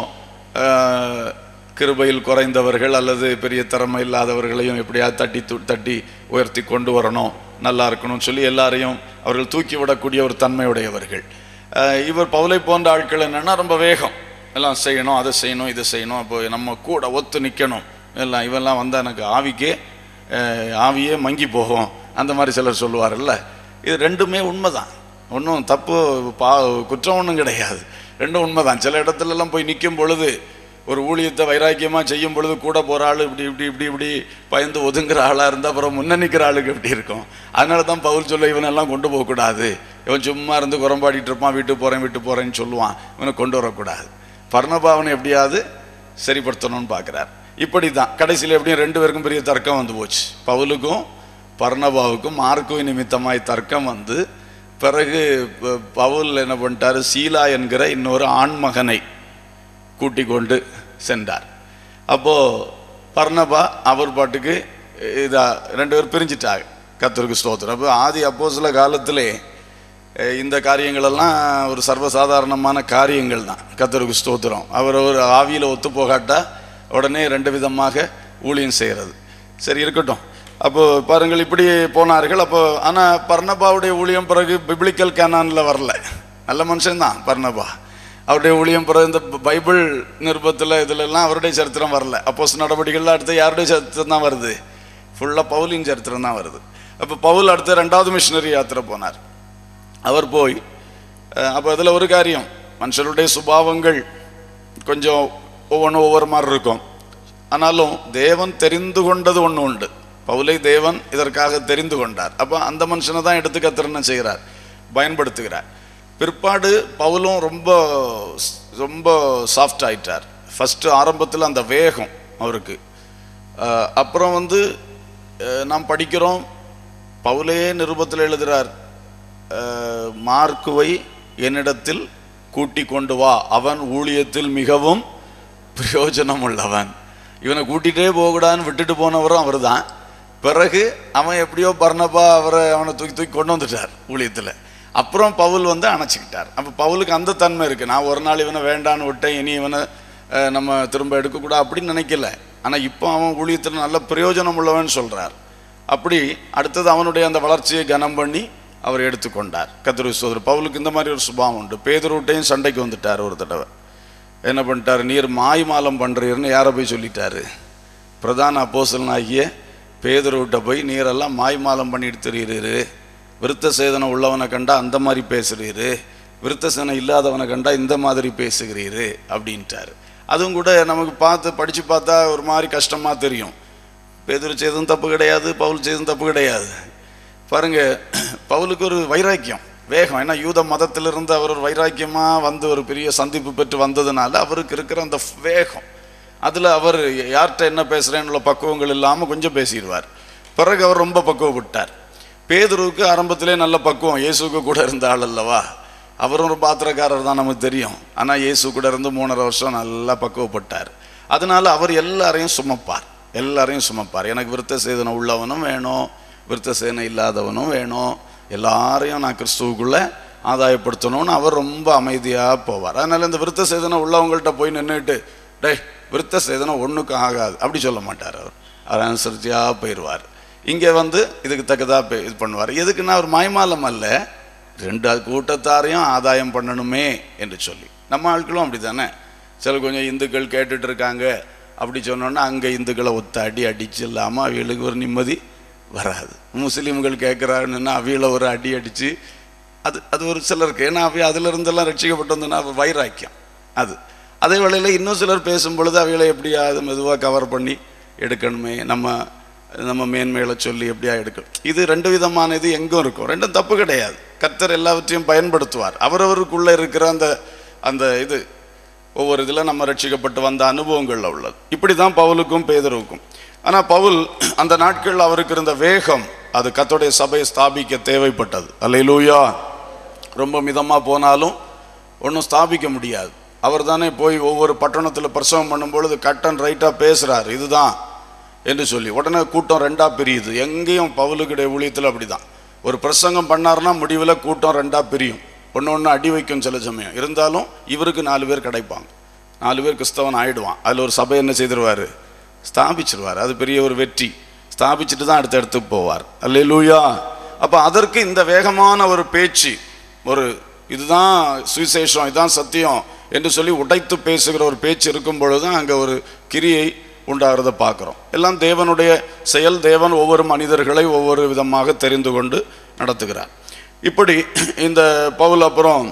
ஆஹ், கிருபையில் குறைந்தவர்கள் அல்லது பெரிய திறமை இல்லாதவர்களையும் எப்படியாவது தட்டி து- தட்டி உயர்த்தி கொண்டு வரணும் நல்லா இருக்கணும்னு சொல்லி எல்லாரையும் அவர்கள் தூக்கி விடக்கூடிய ஒரு தன்மையுடையவர்கள் ஆஹ், இவர் பவுலை போன்ற ஆட்கள் என்னன்னா ரொம்ப வேகம் எல்லாம் செய்யணும் அதை செய்யணும் இதை செய்யணும் அப்போ நம்ம கூட ஒத்து நிற்கணும் எல்லாம் இவெல்லாம் வந்தால் எனக்கு ஆவிக்கே ஆஹ், ஆவியே மங்கி போகும் அந்த மாதிரி சிலர் சொல்லுவார்ல இது ரெண்டுமே உண்மைதான் ஒன்றும் தப்பு பா குற்றம் ஒன்றும் கிடையாது ரெண்டும் உண்மைதான் சில இடத்துலலாம் போய் நிற்கும் பொழுது ஒரு ஊழியத்தை வைராக்கியமாக செய்யும் பொழுது கூட போகிற ஆள் இப்படி இப்படி இப்படி இப்படி பயந்து ஒதுங்குற ஆளாக இருந்தால் அப்புறம் முன்ன நிற்கிற ஆளுக்கு எப்படி இருக்கும் அதனால தான் பவுல் சொல்ல இவனெல்லாம் கொண்டு போகக்கூடாது இவன் சும்மா இருந்து குரம்பாடிட்டு இருப்பான் வீட்டு போகிறேன் வீட்டு போகிறேன்னு சொல்லுவான் இவனை கொண்டு வரக்கூடாது பர்ணபாவனை எப்படியாவது சரிப்படுத்தணும்னு பார்க்குறார் இப்படி தான் கடைசியில் எப்படியும் ரெண்டு பேருக்கும் பெரிய தர்க்கம் வந்து போச்சு பவுலுக்கும் பர்ணபாவுக்கும் மார்க்கும் நிமித்தமாய் தர்க்கம் வந்து பிறகு ப- பவுல் என்ன பண்ணிட்டாரு சீலா என்கிற இன்னொரு ஆண்மகனை கூட்டிக் கொண்டு சென்றார் அப்போ பர்ணபா அவர் பாட்டுக்கு இதா ரெண்டு பேரும் பிரிஞ்சிட்டாங்க கத்தருக்கு ஸ்தோத்திரம் அப்போ ஆதி அப்போ சில காலத்திலே அஹ், இந்த காரியங்களெல்லாம் ஒரு சர்வசாதாரணமான காரியங்கள் தான் கத்தருக்கு ஸ்தோத்திரம் அவர் ஒரு ஆவியில் ஒத்து போகாட்டா உடனே ரெண்டு விதமாக ஊழியம் செய்கிறது சரி இருக்கட்டும் அப்போ பாருங்கள் இப்படி போனார்கள் அப்போ ஆனால் பர்ணபாவுடைய ஊழியம் பிறகு பிப்ளிக்கல் கேனானில் வரல நல்ல மனுஷன்தான் பர்ணபா அவருடைய ஊழியம் பிறகு இந்த பைபிள் நிருபத்தில் இதுலெல்லாம் அவருடைய சரித்திரம் வரல அப்போஸ் நடவடிக்கைகள் அடுத்து யாருடைய சரித்திரம் தான் வருது ஃபுல்லாக பவுலின் சரித்திரம் தான் வருது அப்போ பவுல் அடுத்து ரெண்டாவது மிஷினரி யாத்திரை போனார் அவர் போய் அப்போ அதில் ஒரு காரியம் மனுஷருடைய சுபாவங்கள் கொஞ்சம் ஒவ்வொன்றும் ஒவ்வொரு மாதிரி இருக்கும் ஆனாலும் தேவன் தெரிந்து கொண்டது ஒன்று உண்டு பவுலை தேவன் இதற்காக தெரிந்து கொண்டார் அப்போ அந்த மனுஷனை தான் எடுத்து கத்திரன்னு செய்கிறார் பயன்படுத்துகிறார் பிற்பாடு பவுலும் ரொம்ப ரொம்ப சாஃப்ட் ஆயிட்டார் ஃபஸ்ட்டு ஆரம்பத்தில் அந்த வேகம் அவருக்கு அஹ், அப்புறம் வந்து அஹ், நாம் படிக்கிறோம் பவுலே நிருபத்தில் எழுதுகிறார் அஹ், மார்க்குவை என்னிடத்தில் கூட்டி கொண்டு வா அவன் ஊழியத்தில் மிகவும் பிரயோஜனம் உள்ளவன் இவனை கூட்டிகிட்டே போகக்கூடாதுன்னு விட்டுட்டு போனவரும் அவர் தான் பிறகு அவன் எப்படியோ பர்ணபா அவரை அவனை தூக்கி தூக்கி கொண்டு வந்துட்டார் ஊழியத்தில் அப்புறம் பவுல் வந்து அணைச்சிக்கிட்டார் அப்போ பவுலுக்கு அந்த தன்மை இருக்குது நான் ஒரு நாள் இவனை வேண்டான்னு விட்டேன் இனி இவனை அஹ், நம்ம திரும்ப எடுக்கக்கூடாது அப்படின்னு நினைக்கல ஆனால் இப்போ அவன் ஊழியத்தில் நல்ல பிரயோஜனம் உள்ளவன் சொல்கிறார் அப்படி அடுத்தது அவனுடைய அந்த வளர்ச்சியை கனம் பண்ணி அவர் எடுத்துக்கொண்டார் கத்திரி சோதர் பவுலுக்கு இந்த மாதிரி ஒரு சுபாவம் உண்டு பேதுருட்டையும் சண்டைக்கு வந்துட்டார் ஒரு தடவை என்ன பண்ணிட்டார் நீர் மாய் மாலம் பண்ணுறீர்னு யாரை போய் சொல்லிட்டாரு பிரதான அப்போசலனாகிய பேதுருவிட்ட போய் நீரெல்லாம் மாய் மாலம் பண்ணிட்டு தெரியுறீரு விருத்த சேதனம் உள்ளவனை கண்டா அந்த மாதிரி பேசுறீரு விருத்த சேதனம் இல்லாதவனை கண்டா இந்த மாதிரி பேசுகிறீரு அப்படின்ட்டாரு அதுவும் கூட நமக்கு பார்த்து படித்து பார்த்தா ஒரு மாதிரி கஷ்டமாக தெரியும் பேதுரு செய்ததும் தப்பு கிடையாது பவுல் செய்ததும் தப்பு கிடையாது பாருங்க பவுலுக்கு ஒரு வைராக்கியம் வேகம் ஏன்னா யூத மதத்திலிருந்து அவர் ஒரு வைராக்கியமாக வந்து ஒரு பெரிய சந்திப்பு பெற்று வந்ததுனால அவருக்கு இருக்கிற அந்த வேகம் அதில் அவர் யார்கிட்ட என்ன பேசுகிறேன்னு பக்குவங்கள் இல்லாமல் கொஞ்சம் பேசிடுவார் பிறகு அவர் ரொம்ப பக்குவப்பட்டார் பேதுருவுக்கு ஆரம்பத்திலே நல்ல பக்குவம் இயேசுக்கு கூட இருந்த ஆள் அல்லவா அவரும் ஒரு பாத்திரக்காரர் தான் நமக்கு தெரியும் ஆனால் இயேசு கூட இருந்து மூணரை வருஷம் நல்லா பக்குவப்பட்டார் அதனால அவர் எல்லாரையும் சுமப்பார் எல்லாரையும் சுமப்பார் எனக்கு விருத்த சேதனம் உள்ளவனும் வேணும் விருத்த சேதனம் இல்லாதவனும் வேணும் எல்லாரையும் நான் கிறிஸ்துவுக்குள்ள ஆதாயப்படுத்தணும்னு அவர் ரொம்ப அமைதியாக போவார் அதனால இந்த விருத்த சேதனம் உள்ளவங்கள்ட்ட போய் நின்றுட்டு டேய் விருத்த சேதனம் ஒன்றுக்கும் ஆகாது அப்படி சொல்ல மாட்டார் அவர் அவர் அனுசரித்தியாக போயிடுவார் இங்கே வந்து இதுக்கு தக்கதாக பே- இது பண்ணுவார் எதுக்குன்னா அவர் மாய்மாலம் அல்ல ரெண்டு கூட்டத்தாரையும் ஆதாயம் பண்ணணுமே என்று சொல்லி நம்ம ஆட்களும் அப்படி தானே சில கொஞ்சம் இந்துக்கள் கேட்டுட்டு இருக்காங்க அப்படி சொன்னோன்னா அங்கே இந்துக்களை ஒத்த அடி அடிச்சு இல்லாமல் அவங்களுக்கு ஒரு நிம்மதி வராது முஸ்லீம்கள் கேட்குறாங்கன்னா அவியில் ஒரு அடி அடித்து அது அது ஒரு சிலருக்கு ஏன்னா அவை அதுல இருந்தெல்லாம் ரட்சிக்கப்பட்டு வந்தோன்னா அது வைராக்கியம் அது அதே வேளையில் இன்னும் சிலர் பேசும் பொழுது அவைகளை எப்படியாவது மெதுவாக கவர் பண்ணி எடுக்கணுமே நம்ம நம்ம மேன்மைகளை சொல்லி எப்படியா எடுக்கணும் இது ரெண்டு விதமான இது எங்கும் இருக்கும் ரெண்டும் தப்பு கிடையாது கர்த்தர் எல்லாவற்றையும் பயன்படுத்துவார் அவரவருக்குள்ளே இருக்கிற அந்த அந்த இது ஒவ்வொரு இதில் நம்ம ரட்சிக்கப்பட்டு வந்த அனுபவங்களில் உள்ளது இப்படி தான் பவுலுக்கும் பேதருவுக்கும் ஆனால் பவுல் அந்த நாட்களில் அவருக்கு இருந்த வேகம் அது கத்தோடைய சபையை ஸ்தாபிக்க தேவைப்பட்டது அல்லையிலூயா ரொம்ப மிதமாக போனாலும் ஒன்றும் ஸ்தாபிக்க முடியாது அவர் தானே போய் ஒவ்வொரு பட்டணத்தில் பிரசவம் பண்ணும்பொழுது கட் அண்ட் ரைட்டாக பேசுகிறார் இதுதான் என்று சொல்லி உடனே கூட்டம் ரெண்டாக பிரியுது எங்கேயும் பவுலுக்குடைய ஊழியத்தில் அப்படி தான் ஒரு பிரசங்கம் பண்ணாருன்னா முடிவில் கூட்டம் ரெண்டாக பிரியும் ஒன்று ஒன்று அடி வைக்கும் சில சமயம் இருந்தாலும் இவருக்கு நாலு பேர் கிடைப்பாங்க நாலு பேர் கிறிஸ்தவன் ஆயிடுவான் அதில் ஒரு சபை என்ன செய்திருவார் ஸ்தாபிச்சிருவார் அது பெரிய ஒரு வெற்றி ஸ்தாபிச்சுட்டு தான் அடுத்த இடத்துக்கு போவார் அல்லேலூயா அப்போ அதற்கு இந்த வேகமான ஒரு பேச்சு ஒரு இதுதான் சுவிசேஷம் இதுதான் சத்தியம் என்று சொல்லி உடைத்து பேசுகிற ஒரு பேச்சு இருக்கும் பொழுது தான் அங்கே ஒரு கிரியை உண்டாகிறத பார்க்குறோம் எல்லாம் தேவனுடைய செயல் தேவன் ஒவ்வொரு மனிதர்களை ஒவ்வொரு விதமாக தெரிந்து கொண்டு நடத்துகிறார் இப்படி இந்த பவுல் அப்புறம்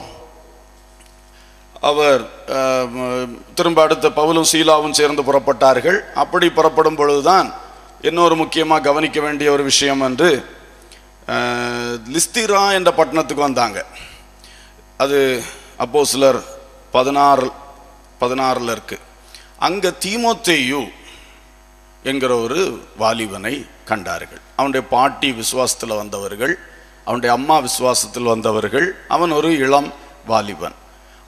அவர் அஹ், ம- திரும்ப அடுத்த பவுலும் சீலாவும் சேர்ந்து புறப்பட்டார்கள் அப்படி புறப்படும் பொழுதுதான் இன்னொரு முக்கியமாக கவனிக்க வேண்டிய ஒரு விஷயம் என்று அஹ், லிஸ்திரா என்ற பட்டணத்துக்கு வந்தாங்க அது அப்போ சிலர் பதினாறு பதினாறில் இருக்கு அங்கே தீமோத்தேயு என்கிற ஒரு வாலிபனை கண்டார்கள் அவனுடைய பாட்டி விசுவாசத்தில் வந்தவர்கள் அவனுடைய அம்மா விசுவாசத்தில் வந்தவர்கள் அவன் ஒரு இளம் வாலிபன்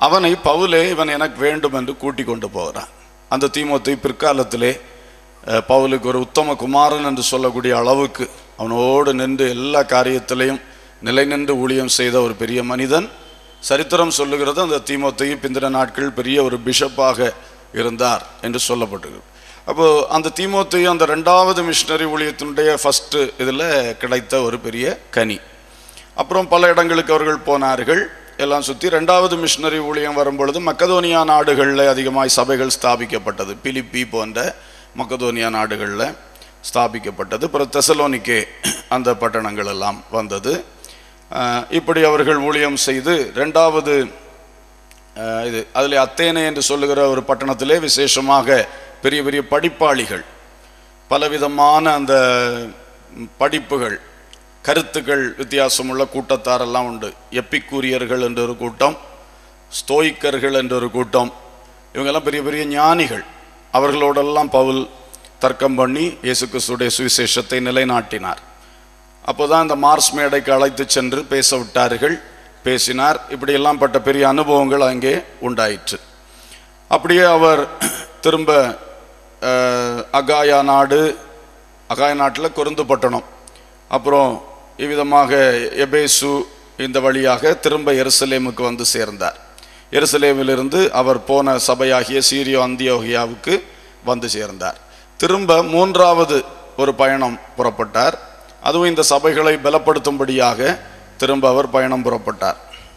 அவனை பவுலே இவன் எனக்கு வேண்டும் என்று கூட்டிக் கொண்டு போகிறான் அந்த தீமோத்தை பிற்காலத்திலே அஹ், பவுலுக்கு ஒரு உத்தம குமாரன் என்று சொல்லக்கூடிய அளவுக்கு அவனோடு நின்று எல்லா காரியத்திலையும் நிலை நின்று ஊழியம் செய்த ஒரு பெரிய மனிதன் சரித்திரம் சொல்லுகிறது அந்த தீமோத்தையும் பிந்தின நாட்கள் பெரிய ஒரு பிஷப்பாக இருந்தார் என்று சொல்லப்பட்டிருக்கு அப்போ அந்த தீமோத்தையும் அந்த ரெண்டாவது மிஷினரி ஊழியத்தினுடைய ஃபர்ஸ்ட் இதில் கிடைத்த ஒரு பெரிய கனி அப்புறம் பல இடங்களுக்கு அவர்கள் போனார்கள் எல்லாம் சுற்றி ரெண்டாவது மிஷினரி ஊழியம் வரும்பொழுது மக்கதோனியா நாடுகளில் அதிகமாய் சபைகள் ஸ்தாபிக்கப்பட்டது பிலிப்பி போன்ற மக்கதோனியா நாடுகளில் ஸ்தாபிக்கப்பட்டது அப்புறம் தெசலோனிக்கே அந்த பட்டணங்கள் எல்லாம் வந்தது அஹ் இப்படி அவர்கள் ஊழியம் செய்து ரெண்டாவது அஹ் இது அதில் அத்தேனே என்று சொல்லுகிற ஒரு பட்டணத்திலே விசேஷமாக பெரிய பெரிய படிப்பாளிகள் பலவிதமான அந்த ம், படிப்புகள் கருத்துக்கள் வித்தியாசமுள்ள கூட்டத்தாரெல்லாம் உண்டு எப்பிக்கூரியர்கள் என்ற ஒரு கூட்டம் ஸ்தோயிக்கர்கள் என்ற ஒரு கூட்டம் இவங்கெல்லாம் பெரிய பெரிய ஞானிகள் அவர்களோடெல்லாம் பவுல் தர்க்கம் பண்ணி இயேசு கிறிஸ்துடைய சுவிசேஷத்தை நிலைநாட்டினார் அப்போதான் இந்த மார்ஸ் மேடைக்கு அழைத்து சென்று பேச விட்டார்கள் பேசினார் இப்படியெல்லாம் பட்ட பெரிய அனுபவங்கள் அங்கே உண்டாயிற்று அப்படியே அவர் திரும்ப அஹ், அகாயா நாடு அகாயா நாட்டில் கொருந்து பட்டணம் அப்புறம் இவ்விதமாக எபேசு இந்த வழியாக திரும்ப எருசலேமுக்கு வந்து சேர்ந்தார் எருசலேமிலிருந்து அவர் போன சபையாகிய சீரியோ அந்தியோகியாவுக்கு வந்து சேர்ந்தார் திரும்ப மூன்றாவது ஒரு பயணம் புறப்பட்டார் அதுவும் இந்த சபைகளை பலப்படுத்தும்படியாக திரும்ப அவர் பயணம் புறப்பட்டார்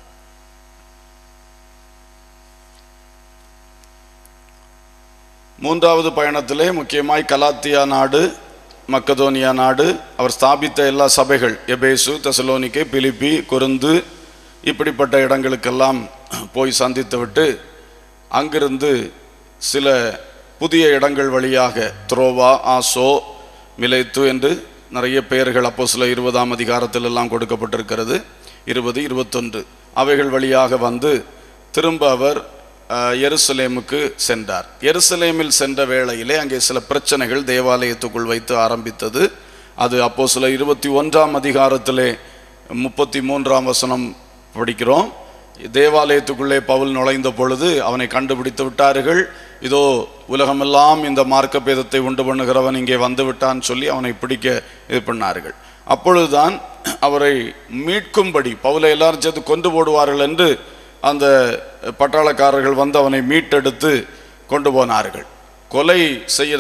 மூன்றாவது பயணத்திலே முக்கியமாய் கலாத்தியா நாடு மக்கதோனியா நாடு அவர் ஸ்தாபித்த எல்லா சபைகள் எபேசு தெசலோனிக்கை பிலிப்பி கொருந்து இப்படிப்பட்ட இடங்களுக்கெல்லாம் போய் சந்தித்துவிட்டு அங்கிருந்து சில புதிய இடங்கள் வழியாக த்ரோவா ஆசோ மிலைத்து என்று நிறைய பெயர்கள் அப்போ சில இருபதாம் அதிகாரத்தில் எல்லாம் கொடுக்கப்பட்டிருக்கிறது இருபது இருபத்தொன்று அவைகள் வழியாக வந்து திரும்ப அவர் அஹ், எருசலேமுக்கு சென்றார் எருசலேமில் சென்ற வேளையிலே அங்கே சில பிரச்சனைகள் தேவாலயத்துக்குள் வைத்து ஆரம்பித்தது அது அப்போ சில இருபத்தி ஒன்றாம் அதிகாரத்திலே முப்பத்தி மூன்றாம் வசனம் படிக்கிறோம் தேவாலயத்துக்குள்ளே பவுல் நுழைந்த பொழுது அவனை கண்டுபிடித்து விட்டார்கள் இதோ உலகமெல்லாம் இந்த மார்க்க பேதத்தை உண்டு பண்ணுகிறவன் இங்கே வந்து விட்டான்னு சொல்லி அவனை பிடிக்க இது பண்ணார்கள் அப்பொழுதுதான் அவரை மீட்கும்படி பவுலை எல்லாரும் சேர்த்து கொண்டு போடுவார்கள் என்று அந்த பட்டாளக்காரர்கள் வந்து அவனை மீட்டெடுத்து கொண்டு போனார்கள் கொலை செய்கிற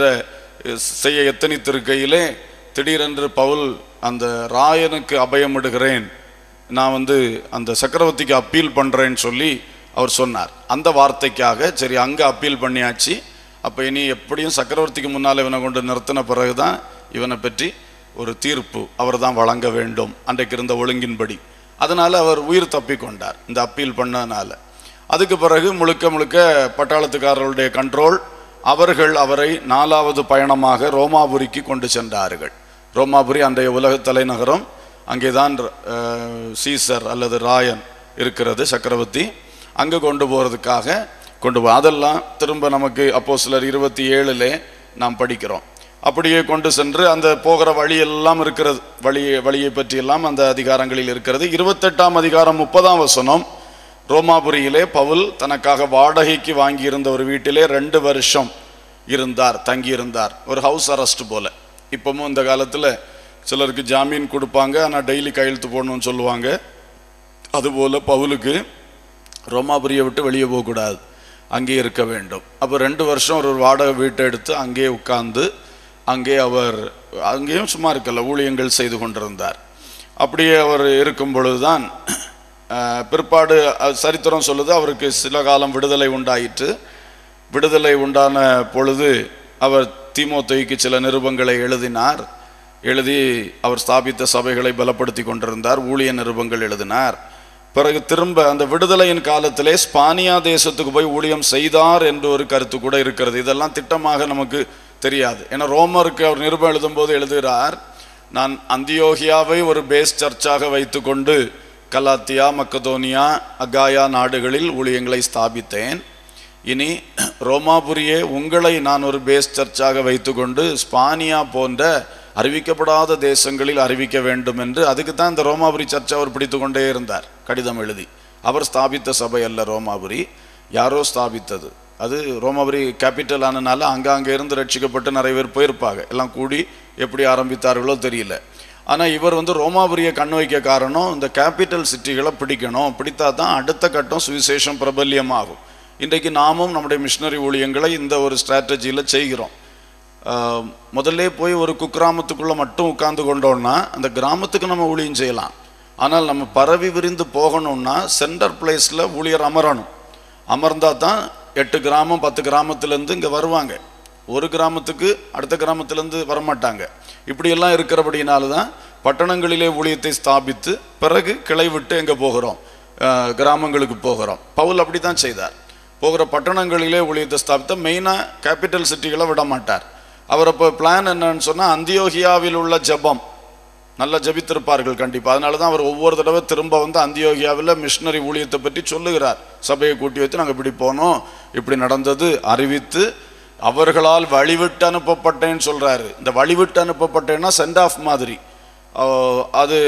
செய்ய எத்தனித்திருக்கையிலே திடீரென்று பவுல் அந்த ராயனுக்கு அபயமிடுகிறேன் நான் வந்து அந்த சக்கரவர்த்திக்கு அப்பீல் பண்ணுறேன்னு சொல்லி அவர் சொன்னார் அந்த வார்த்தைக்காக சரி அங்கே அப்பீல் பண்ணியாச்சு அப்போ இனி எப்படியும் சக்கரவர்த்திக்கு முன்னால் இவனை கொண்டு நிறுத்தின பிறகு தான் இவனை பற்றி ஒரு தீர்ப்பு அவர் தான் வழங்க வேண்டும் அன்றைக்கு இருந்த ஒழுங்கின்படி அதனால் அவர் உயிர் தப்பி கொண்டார் இந்த அப்பீல் பண்ணதுனால அதுக்கு பிறகு முழுக்க முழுக்க பட்டாளத்துக்காரர்களுடைய கண்ட்ரோல் அவர்கள் அவரை நாலாவது பயணமாக ரோமாபுரிக்கு கொண்டு சென்றார்கள் ரோமாபுரி அன்றைய உலக தலைநகரம் அங்கேதான் அஹ், சீசர் அல்லது ராயன் இருக்கிறது சக்கரவர்த்தி அங்கே கொண்டு போகிறதுக்காக கொண்டு போ அதெல்லாம் திரும்ப நமக்கு அப்போ சிலர் இருபத்தி ஏழுலே நாம் படிக்கிறோம் அப்படியே கொண்டு சென்று அந்த போகிற வழி எல்லாம் இருக்கிறது வழி வழியை பற்றியெல்லாம் அந்த அதிகாரங்களில் இருக்கிறது இருபத்தெட்டாம் அதிகாரம் முப்பதாம் வசனம் ரோமாபுரியிலே பவுல் தனக்காக வாடகைக்கு வாங்கியிருந்த ஒரு வீட்டிலே ரெண்டு வருஷம் இருந்தார் தங்கியிருந்தார் ஒரு ஹவுஸ் அரெஸ்ட் போல இப்பவும் இந்த காலத்தில் சிலருக்கு ஜாமீன் கொடுப்பாங்க ஆனால் டெய்லி கையெழுத்து போடணும்னு சொல்லுவாங்க அதுபோல பவுலுக்கு ரோமாபுரியை விட்டு வெளியே போகக்கூடாது அங்கேயே இருக்க வேண்டும் அப்போ ரெண்டு வருஷம் ஒரு வாடகை வீட்டை எடுத்து அங்கேயே உட்கார்ந்து அங்கே அவர் அங்கேயும் சும்மா இருக்கல ஊழியங்கள் செய்து கொண்டிருந்தார் அப்படியே அவர் இருக்கும் பொழுதுதான் அஹ், பிற்பாடு அஹ், சரித்திரம் சொல்லுது அவருக்கு சில காலம் விடுதலை உண்டாயிற்று விடுதலை உண்டான பொழுது அவர் தீமோத்தேயுக்கு சில நிருபங்களை எழுதினார் எழுதி அவர் ஸ்தாபித்த சபைகளை பலப்படுத்தி கொண்டிருந்தார் ஊழிய நிருபங்கள் எழுதினார் பிறகு திரும்ப அந்த விடுதலையின் காலத்திலே ஸ்பானியா தேசத்துக்கு போய் ஊழியம் செய்தார் என்று ஒரு கருத்து கூட இருக்கிறது இதெல்லாம் திட்டமாக நமக்கு தெரியாது ஏன்னா ரோமருக்கு அவர் நிருபம் எழுதும்போது எழுதுகிறார் நான் அந்தியோகியாவை ஒரு பேஸ் சர்ச்சாக வைத்துக்கொண்டு கலாத்தியா மக்கதோனியா அகாயா நாடுகளில் ஊழியங்களை ஸ்தாபித்தேன் இனி ரோமாபுரியே உங்களை நான் ஒரு பேஸ் சர்ச்சாக வைத்துக்கொண்டு ஸ்பானியா போன்ற அறிவிக்கப்படாத தேசங்களில் அறிவிக்க வேண்டும் என்று அதுக்கு தான் இந்த ரோமாபுரி சர்ச்சை அவர் பிடித்து கொண்டே இருந்தார் கடிதம் எழுதி அவர் ஸ்தாபித்த சபை அல்ல ரோமாபுரி யாரோ ஸ்தாபித்தது அது ரோமாபுரி கேபிட்டல் ஆனனால அங்கங்கே இருந்து ரட்சிக்கப்பட்டு நிறைய பேர் போயிருப்பாங்க எல்லாம் கூடி எப்படி ஆரம்பித்தார்களோ தெரியல ஆனால் இவர் வந்து ரோமாபுரியை கண் வைக்க காரணம் இந்த கேபிட்டல் சிட்டிகளை பிடிக்கணும் பிடித்தா தான் அடுத்த கட்டம் சுவிசேஷம் பிரபல்யமாகும் இன்றைக்கு நாமும் நம்முடைய மிஷினரி ஊழியங்களை இந்த ஒரு ஸ்ட்ராட்டஜியில் செய்கிறோம் ஆஹ், முதல்ல போய் ஒரு குக்கிராமத்துக்குள்ளே மட்டும் உட்கார்ந்து கொண்டோம்னா அந்த கிராமத்துக்கு நம்ம ஊழியம் செய்யலாம் ஆனால் நம்ம பரவி விரிந்து போகணும்னா சென்டர் பிளேஸில் ஊழியர் அமரணும் அமர்ந்தா தான் எட்டு கிராமம் பத்து கிராமத்துலேருந்து இங்கே வருவாங்க ஒரு கிராமத்துக்கு அடுத்த கிராமத்துலேருந்து வரமாட்டாங்க இப்படியெல்லாம் இருக்கிறபடினால தான் பட்டணங்களிலே ஊழியத்தை ஸ்தாபித்து பிறகு கிளை விட்டு எங்கே போகிறோம் ஆஹ், கிராமங்களுக்கு போகிறோம் பவுல் அப்படி தான் செய்தார் போகிற பட்டணங்களிலே ஊழியத்தை ஸ்தாபித்த மெயினாக கேபிட்டல் சிட்டிகளை விட மாட்டார் அவர் அப்போ பிளான் என்னன்னு சொன்னால் அந்தியோகியாவில் உள்ள ஜெபம் நல்லா ஜெபித்திருப்பார்கள் கண்டிப்பாக அதனால தான் அவர் ஒவ்வொரு தடவை திரும்ப வந்து அந்தியோகியாவில் மிஷினரி ஊழியத்தை பற்றி சொல்லுகிறார் சபையை கூட்டி வைத்து நாங்கள் இப்படி போனோம் இப்படி நடந்தது அறிவித்து அவர்களால் வழிவிட்டு அனுப்பப்பட்டேன்னு சொல்றாரு இந்த வழிவிட்டு அனுப்பப்பட்டேன்னா சென்ட் ஆஃப் மாதிரி அஹ், அது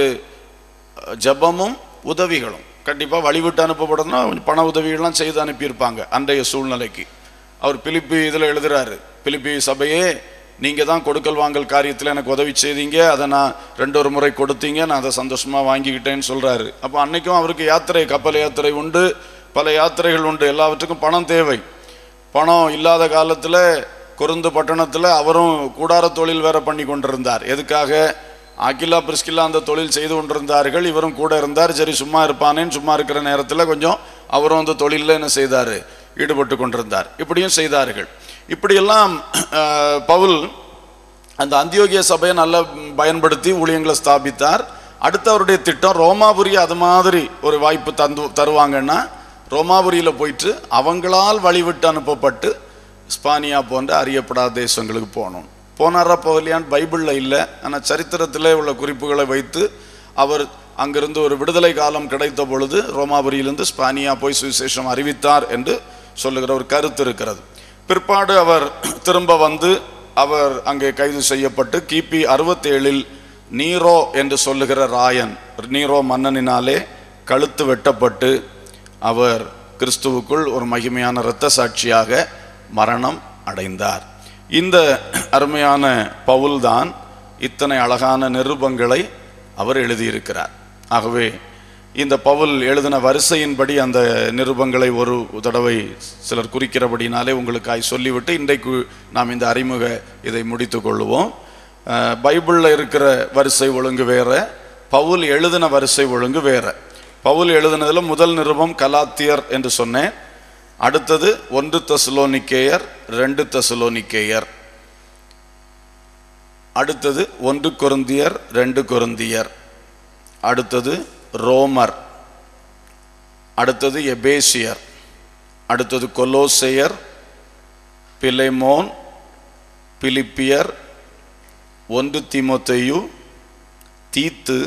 ஜெபமும் உதவிகளும் கண்டிப்பாக வழிவிட்டு அனுப்பப்படணும்னா பண உதவிகள்லாம் செய்து அனுப்பியிருப்பாங்க அன்றைய சூழ்நிலைக்கு அவர் பிலிப்பி இதில் எழுதுறாரு பிலிப்பி சபையே நீங்கள் தான் கொடுக்கல் வாங்கல் காரியத்தில் எனக்கு உதவி செய்தீங்க அதை நான் ரெண்டு ஒரு முறை கொடுத்தீங்க நான் அதை சந்தோஷமாக வாங்கிக்கிட்டேன்னு சொல்கிறாரு அப்போ அன்னைக்கும் அவருக்கு யாத்திரை கப்பல் யாத்திரை உண்டு பல யாத்திரைகள் உண்டு எல்லாவற்றுக்கும் பணம் தேவை பணம் இல்லாத காலத்தில் குருந்து பட்டணத்தில் அவரும் கூடார தொழில் வேற பண்ணி கொண்டிருந்தார் எதுக்காக அகிலா பிரிஸ்கிலா அந்த தொழில் செய்து கொண்டிருந்தார்கள் இவரும் கூட இருந்தார் சரி சும்மா இருப்பானேன்னு சும்மா இருக்கிற நேரத்தில் கொஞ்சம் அவரும் அந்த தொழிலில் என்ன செய்தார் ஈடுபட்டு கொண்டிருந்தார் இப்படியும் செய்தார்கள் இப்படியெல்லாம் அஹ், பவுல் அந்த அந்தியோகிய சபையை நல்லா பயன்படுத்தி ஊழியங்களை ஸ்தாபித்தார் அடுத்த அவருடைய திட்டம் ரோமாபுரி அது மாதிரி ஒரு வாய்ப்பு தந்து தருவாங்கன்னா ரோமாபுரியில் போயிட்டு அவங்களால் வழிவிட்டு அனுப்பப்பட்டு ஸ்பானியா போன்ற அறியப்படாத தேசங்களுக்கு போகணும் போனாரா போகலையான்னு பைபிளில் இல்லை ஆனால் சரித்திரத்திலே உள்ள குறிப்புகளை வைத்து அவர் அங்கிருந்து ஒரு விடுதலை காலம் கிடைத்த பொழுது ரோமாபுரியிலிருந்து ஸ்பானியா போய் சுவிசேஷம் அறிவித்தார் என்று சொல்லுகிற ஒரு கருத்து இருக்கிறது பிற்பாடு அவர் திரும்ப வந்து அவர் அங்கே கைது செய்யப்பட்டு கிபி அறுபத்தேழில் நீரோ என்று சொல்லுகிற ராயன் நீரோ மன்னனினாலே கழுத்து வெட்டப்பட்டு அவர் கிறிஸ்துவுக்குள் ஒரு மகிமையான இரத்த சாட்சியாக மரணம் அடைந்தார் இந்த அருமையான பவுல்தான் இத்தனை அழகான நிருபங்களை அவர் எழுதியிருக்கிறார் ஆகவே இந்த பவுல் எழுதின வரிசையின்படி அந்த நிருபங்களை ஒரு தடவை சிலர் குறிக்கிறபடினாலே உங்களுக்காய் சொல்லிவிட்டு இன்றைக்கு நாம் இந்த அறிமுக இதை முடித்து கொள்ளுவோம் அஹ், பைபிளில் இருக்கிற வரிசை ஒழுங்கு வேற பவுல் எழுதின வரிசை ஒழுங்கு வேற பவுல் எழுதினதுல முதல் நிருபம் கலாத்தியர் என்று சொன்னேன் அடுத்தது ஒன்று தெசலோனிக்கேயர் ரெண்டு தெசலோனிக்கேயர் அடுத்தது ஒன்று கொருந்தியர் ரெண்டு கொருந்தியர் அடுத்தது ரோமர் அடுத்தது எபேசியர் அடுத்தது கொலோசையர் பிலைமோன் பிலிப்பியர் ஒன்று தீமோத்தேயு தீத்து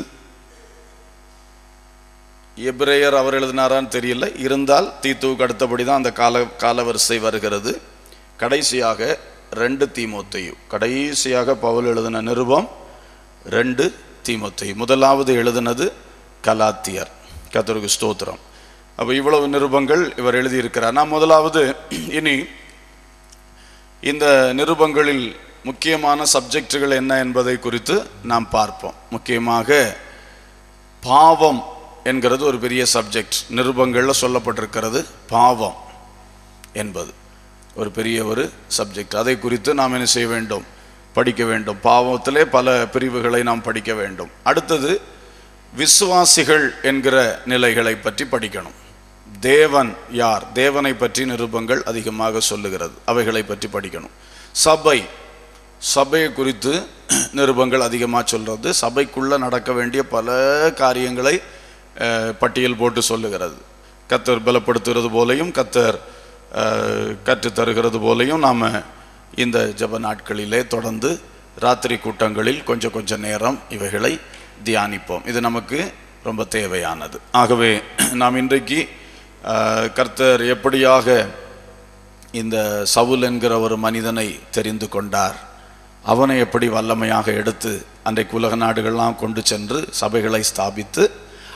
எபிரேயர் அவர் எழுதினாரான்னு தெரியல இருந்தால் தீத்துவுக்கு அடுத்தபடி தான் அந்த கால காலவரிசை வருகிறது கடைசியாக ரெண்டு தீமோத்தேயு கடைசியாக பவுல் எழுதின நிருபம் ரெண்டு தீமோத்தேயு முதலாவது எழுதினது கலாத்தியர் கத்தருக்கு ஸ்தோத்திரம் அப்போ இவ்வளவு நிருபங்கள் இவர் எழுதியிருக்கிறார் நான் முதலாவது இனி இந்த நிருபங்களில் முக்கியமான சப்ஜெக்டுகள் என்ன என்பதை குறித்து நாம் பார்ப்போம் முக்கியமாக பாவம் என்கிறது ஒரு பெரிய சப்ஜெக்ட் நிருபங்களில் சொல்லப்பட்டிருக்கிறது பாவம் என்பது ஒரு பெரிய ஒரு சப்ஜெக்ட் அதை குறித்து நாம் என்ன செய்ய வேண்டும் படிக்க வேண்டும் பாவத்திலே பல பிரிவுகளை நாம் படிக்க வேண்டும் அடுத்தது விசுவாசிகள் என்கிற நிலைகளை பற்றி படிக்கணும் தேவன் யார் தேவனை பற்றி நிருபங்கள் அதிகமாக சொல்லுகிறது அவைகளை பற்றி படிக்கணும் சபை சபையை குறித்து நிருபங்கள் அதிகமாக சொல்றது சபைக்குள்ள நடக்க வேண்டிய பல காரியங்களை அஹ், பட்டியல் போட்டு சொல்லுகிறது கத்தர் பலப்படுத்துகிறது போலையும் கத்தர் அஹ், கற்றுத் தருகிறது போலையும் நாம் இந்த ஜெப நாட்களிலே தொடர்ந்து ராத்திரி கூட்டங்களில் கொஞ்சம் கொஞ்சம் நேரம் இவைகளை தியானிப்போம் இது நமக்கு ரொம்ப தேவையானது ஆகவே நாம் இன்றைக்கு அஹ், கர்த்தர் எப்படியாக இந்த சவுல் என்கிற ஒரு மனிதனை தெரிந்து கொண்டார் அவனை எப்படி வல்லமையாக எடுத்து அன்றைக்கு உலக நாடுகள்லாம் கொண்டு சென்று சபைகளை ஸ்தாபித்து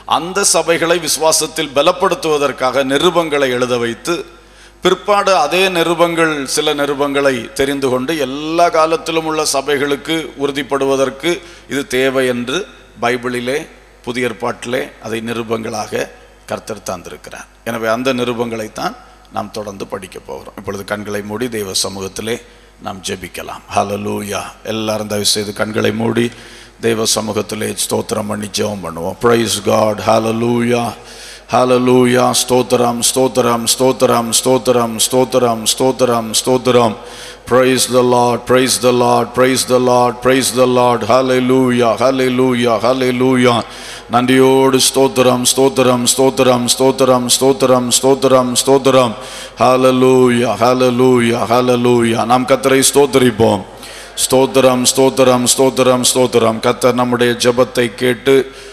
அந்த சபைகளை விசுவாசத்தில் பலப்படுத்துவதற்காக நிருபங்களை எழுத வைத்து பிற்பாடு அதே நிருபங்கள் சில நிருபங்களை தெரிந்து கொண்டு எல்லா காலத்திலும் உள்ள சபைகளுக்கு உறுதிப்படுவதற்கு இது தேவை என்று பைபிளிலே புதிய ஏற்பாட்டிலே அதை நிருபங்களாக கர்த்தர் தந்திருக்கிறார் எனவே அந்த நிருபங்களைத்தான் நாம் தொடர்ந்து படிக்க போகிறோம் இப்பொழுது கண்களை மூடி தெய்வ சமூகத்திலே நாம் ஜெபிக்கலாம் ஹalleluya எல்லாரும் தயவு செய்து கண்களை மூடி தெய்வ சமூகத்திலே ஸ்தோத்திரம் பண்ணி ஜெபம் பண்ணுவோம் பிரைஸ் காட் ஹalleluya ஹalleluya ஸ்தோத்திரம் ஸ்தோத்திரம் ஸ்தோத்திரம் ஸ்தோத்திரம் ஸ்தோத்திரம் ஸ்தோத்திரம் ஸ்தோத்திரம் praise the lord praise the lord praise the lord praise the lord hallelujah hallelujah hallelujah நன்றியோடு ஸ்தோத்திரம் ஸ்தோத்திரம் ஸ்தோத்திரம் ஸ்தோத்திரம் ஸ்தோத்திரம் ஸ்தோத்திரம் ஸ்தோத்திரம் hallelujah hallelujah hallelujah நாம் கத்தரை ஸ்தோத்திரிப்போம் ஸ்தோத்திரம் ஸ்தோத்திரம் ஸ்தோத்திரம் ஸ்தோத்திரம் கத்தர் நம்முடைய ஜெபத்தை கேட்டு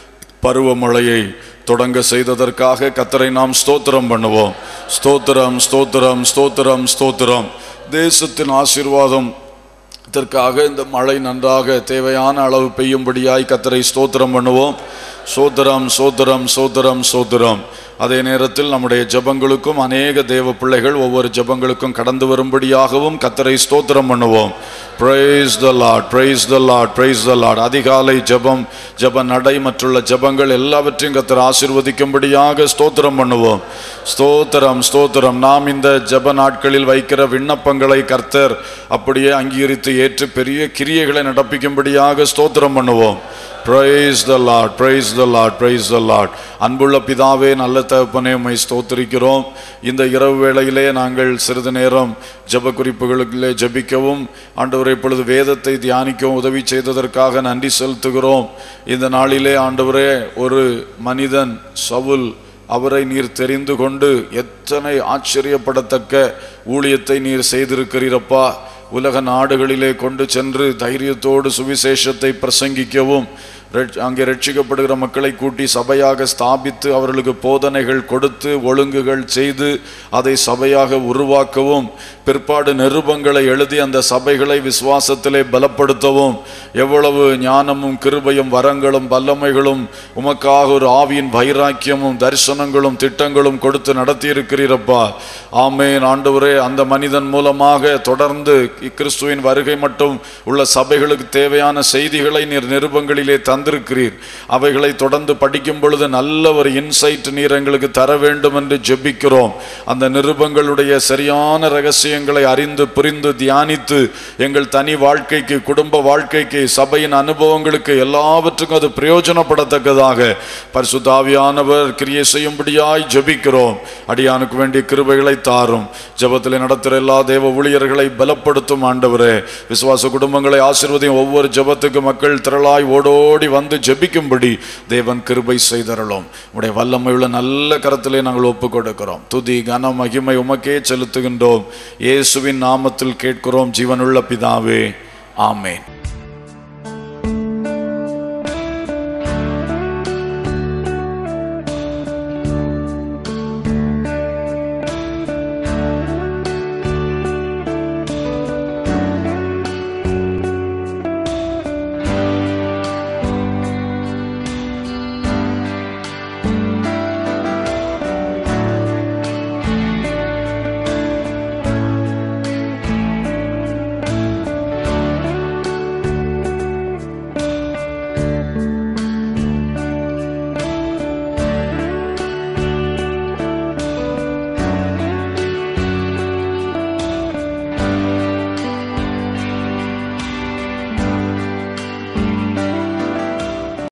பருவமழையை தொடங்க செய்ததற்காக கத்தரை நாம் ஸ்தோத்திரம் பண்ணுவோம் ஸ்தோத்திரம் ஸ்தோத்திரம் ஸ்தோத்திரம் ஸ்தோத்திரம் தேசத்தின் ஆசீர்வாதம் இதற்காக இந்த மழை நன்றாக தேவையான அளவு பெய்யும்படியாய் கத்தரை ஸ்தோத்திரம் பண்ணுவோம் சோத்திரம் சோத்திரம் சோத்திரம் சோத்திரம் அதே நேரத்தில் நம்முடைய ஜெபங்களுக்கும் அநேக தேவ பிள்ளைகள் ஒவ்வொரு ஜெபங்களுக்கும் கடந்து வரும்படியாகவும் கத்தரை ஸ்தோத்திரம் பண்ணுவோம் praise the lord praise the lord praise the lord அதிகாலை ஜெபம் ஜெப நடை மற்றுள்ள ஜெபங்கள் எல்லாவற்றையும் கத்தர் ஆசீர்வதிக்கும்படியாக ஸ்தோத்திரம் பண்ணுவோம் ஸ்தோத்திரம் ஸ்தோத்திரம் நாம் இந்த ஜெப நாட்களில் வைக்கிற விண்ணப்பங்களை கர்த்தர் அப்படியே அங்கீகரித்து ஏற்று பெரிய கிரியைகளை நடப்பிக்கும்படியாக ஸ்தோத்திரம் பண்ணுவோம் praise the lord praise the lord praise the lord அன்புள்ள பிதாவே நல்ல தகப்பனே உம்மை ஸ்தோத்திரிக்கிறோம் இந்த இரவு வேளையிலே நாங்கள் சிறிது நேரம் ஜெப குறிப்புகளிலே ஜெபிக்கவும் ஆண்டவரை இப்பொழுது வேதத்தை தியானிக்கவும் உதவி செய்ததற்காக நன்றி செலுத்துகிறோம் இந்த நாளிலே ஆண்டவரே ஒரு மனிதன் சவுல் அவரை நீர் தெரிந்து கொண்டு எத்தனை ஆச்சரியப்படத்தக்க ஊழியத்தை நீர் செய்திருக்கிறீரப்பா உலக நாடுகளிலே கொண்டு சென்று தைரியத்தோடு சுவிசேஷத்தை பிரசங்கிக்கவும் ரட்ச- அங்கே ரட்சிக்கப்படுகிற மக்களை கூட்டி சபையாக ஸ்தாபித்து அவர்களுக்கு போதனைகள் கொடுத்து ஒழுங்குகள் செய்து அதை சபையாக உருவாக்கவும் பிற்பாடு நிருபங்களை எழுதி அந்த சபைகளை விசுவாசத்திலே பலப்படுத்தவும் எவ்வளவு ஞானமும் கிருபையும் வரங்களும் வல்லமைகளும் உமக்காக ஒரு ஆவியின் வைராக்கியமும் தரிசனங்களும் திட்டங்களும் கொடுத்து நடத்தியிருக்கிறீரப்பா ஆமேன் ஆண்டவரே அந்த மனிதன் மூலமாக தொடர்ந்து கிறிஸ்துவின் வருகை மட்டும் உள்ள சபைகளுக்கு தேவையான செய்திகளை நீர் நிருபங்களிலே தந்திருக்கிறீர் அவைகளை தொடர்ந்து படிக்கும் பொழுது நல்ல ஒரு இன்சைட் நீர் எங்களுக்கு தர வேண்டும் என்று ஜெபிக்கிறோம் அந்த நிருபங்களுடைய சரியான ரகசியங்களை அறிந்து புரிந்து தியானித்து எங்கள் தனி வாழ்க்கைக்கு குடும்ப வாழ்க்கைக்கு சபையின் அனுபவங்களுக்கு எல்லாவற்றுக்கும் அது பிரயோஜனப்படத்தக்கதாக பரிசுத்தாவியானவர் கிரியை செய்யும்படியாய் ஜெபிக்கிறோம் அடியானுக்கு வேண்டிய கிருபைகளை தாரும் ஜெபத்தில் நடத்துகிற எல்லா தேவ ஊழியர்களை பலப்படுத்தும் ஆண்டவரே விசுவாச குடும்பங்களை ஆசீர்வதியும் ஒவ்வொரு ஜெபத்துக்கு மக்கள் திரளாய் ஓடோடி வந்து ஜெபிக்கும்படி தேவன் கிருபை செய்தரலும் உடைய வல்லமையுள்ள நல்ல கரத்திலே நாங்கள் ஒப்பு கொடுக்கிறோம் துதி கன மகிமை உமக்கே செலுத்துகின்றோம் இயேசுவின் நாமத்தில் கேட்கிறோம் ஜீவனுள்ள பிதாவே ஆமேன்